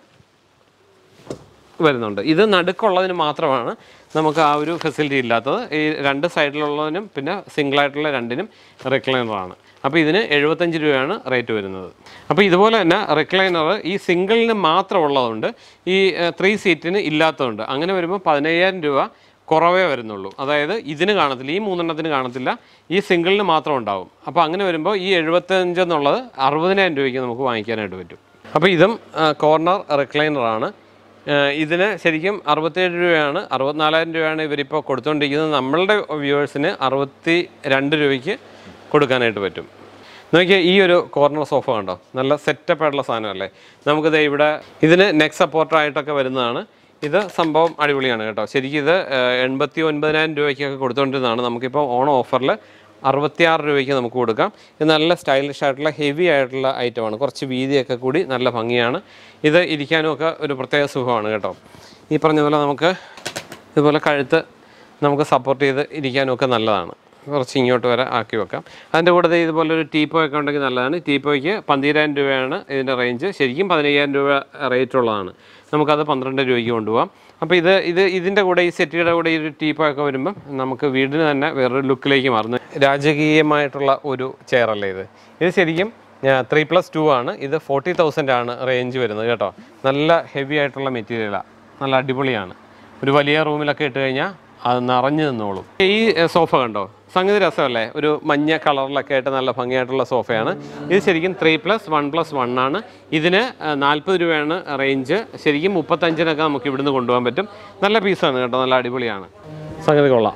വരുന്നുണ്ട് ഇത് നടുക്കുള്ളതിന് മാത്രമാണ് നമുക്ക് ആ ഒരു ഫെസിലിറ്റി ഇല്ലാത്തത് ഈ രണ്ട് സൈഡിലുള്ളതിനും പിന്നെ സിംഗിൾ ആയിട്ടുള്ള രണ്ടിനും റിക്ലൈനറാണ് അപ്പോൾ ഇതിന് എഴുപത്തഞ്ച് രൂപയാണ് റേറ്റ് വരുന്നത് അപ്പോൾ ഇതുപോലെ തന്നെ റിക്ലൈനർ ഈ സിംഗിളിന് മാത്രം ഉള്ളതുകൊണ്ട് ഈ ത്രീ സീറ്റിന് ഇല്ലാത്തതുണ്ട് അങ്ങനെ വരുമ്പോൾ പതിനയ്യായിരം രൂപ കുറവേ വരുന്നുള്ളൂ അതായത് ഇതിന് കാണത്തില്ല ഈ മൂന്നെണ്ണത്തിന് കാണത്തില്ല ഈ സിംഗിളിന് മാത്രം ഉണ്ടാവും അപ്പോൾ അങ്ങനെ വരുമ്പോൾ ഈ എഴുപത്തഞ്ച് എന്നുള്ളത് അറുപതിനായിരം രൂപയ്ക്ക് നമുക്ക് വാങ്ങിക്കാനായിട്ട് പറ്റും അപ്പോൾ ഇതും കോർണർ റിക്ലൈനറാണ് ഏഹ് ഇതിന് ശരിക്കും അറുപത്തേഴ് രൂപയാണ് അറുപത്തിനാലായിരം രൂപയാണ് ഇവരിപ്പോൾ കൊടുത്തുകൊണ്ടിരിക്കുന്നത് നമ്മളുടെ വ്യൂവേഴ്സിന് അറുപത്തി രണ്ട് രൂപയ്ക്ക് കൊടുക്കാനായിട്ട് പറ്റും നോക്കിയാൽ ഈ ഒരു കോർണർ സോഫ കണ്ടോ നല്ല സെറ്റപ്പ് ആയിട്ടുള്ള സാധനമല്ലേ നമുക്കിത് ഇവിടെ ഇതിന് നെക്ക് സപ്പോർട്ടറായിട്ടൊക്കെ വരുന്നതാണ് ഇത് സംഭവം അടിപൊളിയാണ് കേട്ടോ ശരിക്കും ഇത് ഏഹ്, എൺപത്തി ഒൻപതിനായിരം രൂപയ്ക്കൊക്കെ കൊടുത്തുകൊണ്ടിരുന്നതാണ് നമുക്കിപ്പോൾ ഓണം ഓഫറിൽ അറുപത്തിയാറ് രൂപയ്ക്ക് നമുക്ക് കൊടുക്കാം ഇത് നല്ല സ്റ്റൈലിഷ് ആയിട്ടുള്ള ഹെവി ആയിട്ടുള്ള ഐറ്റമാണ് കുറച്ച് വീതിയൊക്കെ കൂടി നല്ല ഭംഗിയാണ് ഇത് ഇരിക്കാനും ഒക്കെ ഒരു പ്രത്യേക സുഖമാണ് കേട്ടോ ഈ പറഞ്ഞ പോലെ നമുക്ക് ഇതുപോലെ കഴുത്ത് നമുക്ക് സപ്പോർട്ട് ചെയ്ത് ഇരിക്കാനും ഒക്കെ നല്ലതാണ് കുറച്ച് ഇങ്ങോട്ട് വരെ ആക്കി വെക്കാം അതിൻ്റെ കൂടെ ദേ ഇതുപോലെ ഒരു ടീപ്പോ ഒക്കെ ഉണ്ടെങ്കിൽ നല്ലതാണ് ടീപ്പോയ്ക്ക് പന്തിരായിരം രൂപയാണ് ഇതിൻ്റെ റേഞ്ച് ശരിക്കും പതിനയ്യായിരം രൂപ റേറ്റ് ഉള്ളതാണ് നമുക്കത് പന്ത്രണ്ട് രൂപയ്ക്ക് കൊണ്ടുപോകാം അപ്പോൾ ഇത് ഇത് ഇതിൻ്റെ കൂടെ ഈ സെറ്റിയുടെ കൂടെ ഈ ഒരു ടീപ്പോ ഒക്കെ വരുമ്പം നമുക്ക് വീടിന് തന്നെ വേറൊരു ലുക്കിലേക്ക് മാറുന്നു രാജകീയമായിട്ടുള്ള ഒരു ചെയറല്ലേ ഇത് ഇത് ശരിക്കും ത്രീ പ്ലസ് ടു ആണ് ഇത് ഫോർട്ടി തൗസൻഡ് ആണ് റേഞ്ച് വരുന്നത് കേട്ടോ നല്ല ഹെവി ആയിട്ടുള്ള മെറ്റീരിയലാണ് നല്ല അടിപൊളിയാണ് ഒരു വലിയ റൂമിലൊക്കെ ഇട്ട് കഴിഞ്ഞാൽ അത് നിറഞ്ഞു നിന്നോളും ഈ എ, സോഫ കണ്ടോ സംഗതി രസമല്ലേ ഒരു മഞ്ഞ കളറിലൊക്കെ ആയിട്ട് നല്ല ഭംഗിയായിട്ടുള്ള സോഫയാണ് ഇത് ശരിക്കും three plus one plus one ആണ് ഇതിന് നാൽപ്പത് രൂപയാണ് റേഞ്ച് ശരിക്കും മുപ്പത്തഞ്ചിനൊക്കെ നമുക്ക് ഇവിടുന്ന് കൊണ്ടുപോകാൻ പറ്റും നല്ല പീസാണ് കേട്ടോ നല്ല അടിപൊളിയാണ് സംഗതി കൊള്ളാം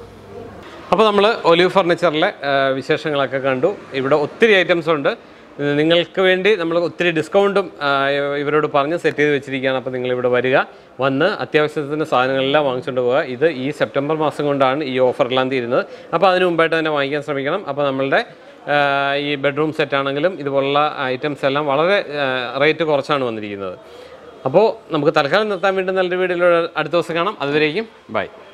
അപ്പോൾ നമ്മൾ ഒലിവ് ഫർണിച്ചറിലെ ആ, വിശേഷങ്ങളൊക്കെ കണ്ടു ഇവിടെ ഒത്തിരി ഐറ്റംസ് ഉണ്ട് ഇത് നിങ്ങൾക്ക് വേണ്ടി നമ്മൾ ഒത്തിരി ഡിസ്കൗണ്ടും ആ, ഇവരോട് പറഞ്ഞ് സെറ്റ് ചെയ്ത് വെച്ചിരിക്കുകയാണ് അപ്പോൾ നിങ്ങൾ ഇവിടെ വരിക വന്ന് അത്യാവശ്യത്തിന് സാധനങ്ങളെല്ലാം വാങ്ങിച്ചുകൊണ്ട് പോവുക ഇത് ഈ സെപ്റ്റംബർ മാസം കൊണ്ടാണ് ഈ ഓഫർ എല്ലാം തീരുന്നത് അപ്പോൾ അതിന് മുമ്പായിട്ട് തന്നെ വാങ്ങിക്കാൻ ശ്രമിക്കണം അപ്പോൾ നമ്മളുടെ ആ, ഈ ബെഡ്റൂം സെറ്റ് ആണെങ്കിലും ഇതുപോലുള്ള ഐറ്റംസ് എല്ലാം വളരെ റേറ്റ് കുറച്ചാണ് വന്നിരിക്കുന്നത് അപ്പോൾ നമുക്ക് തൽക്കാലം നിർത്താൻ വേണ്ടി നല്ലൊരു വീഡിയോയിലൂടെ അടുത്ത ദിവസം കാണാം അതുവരേക്കും ബൈ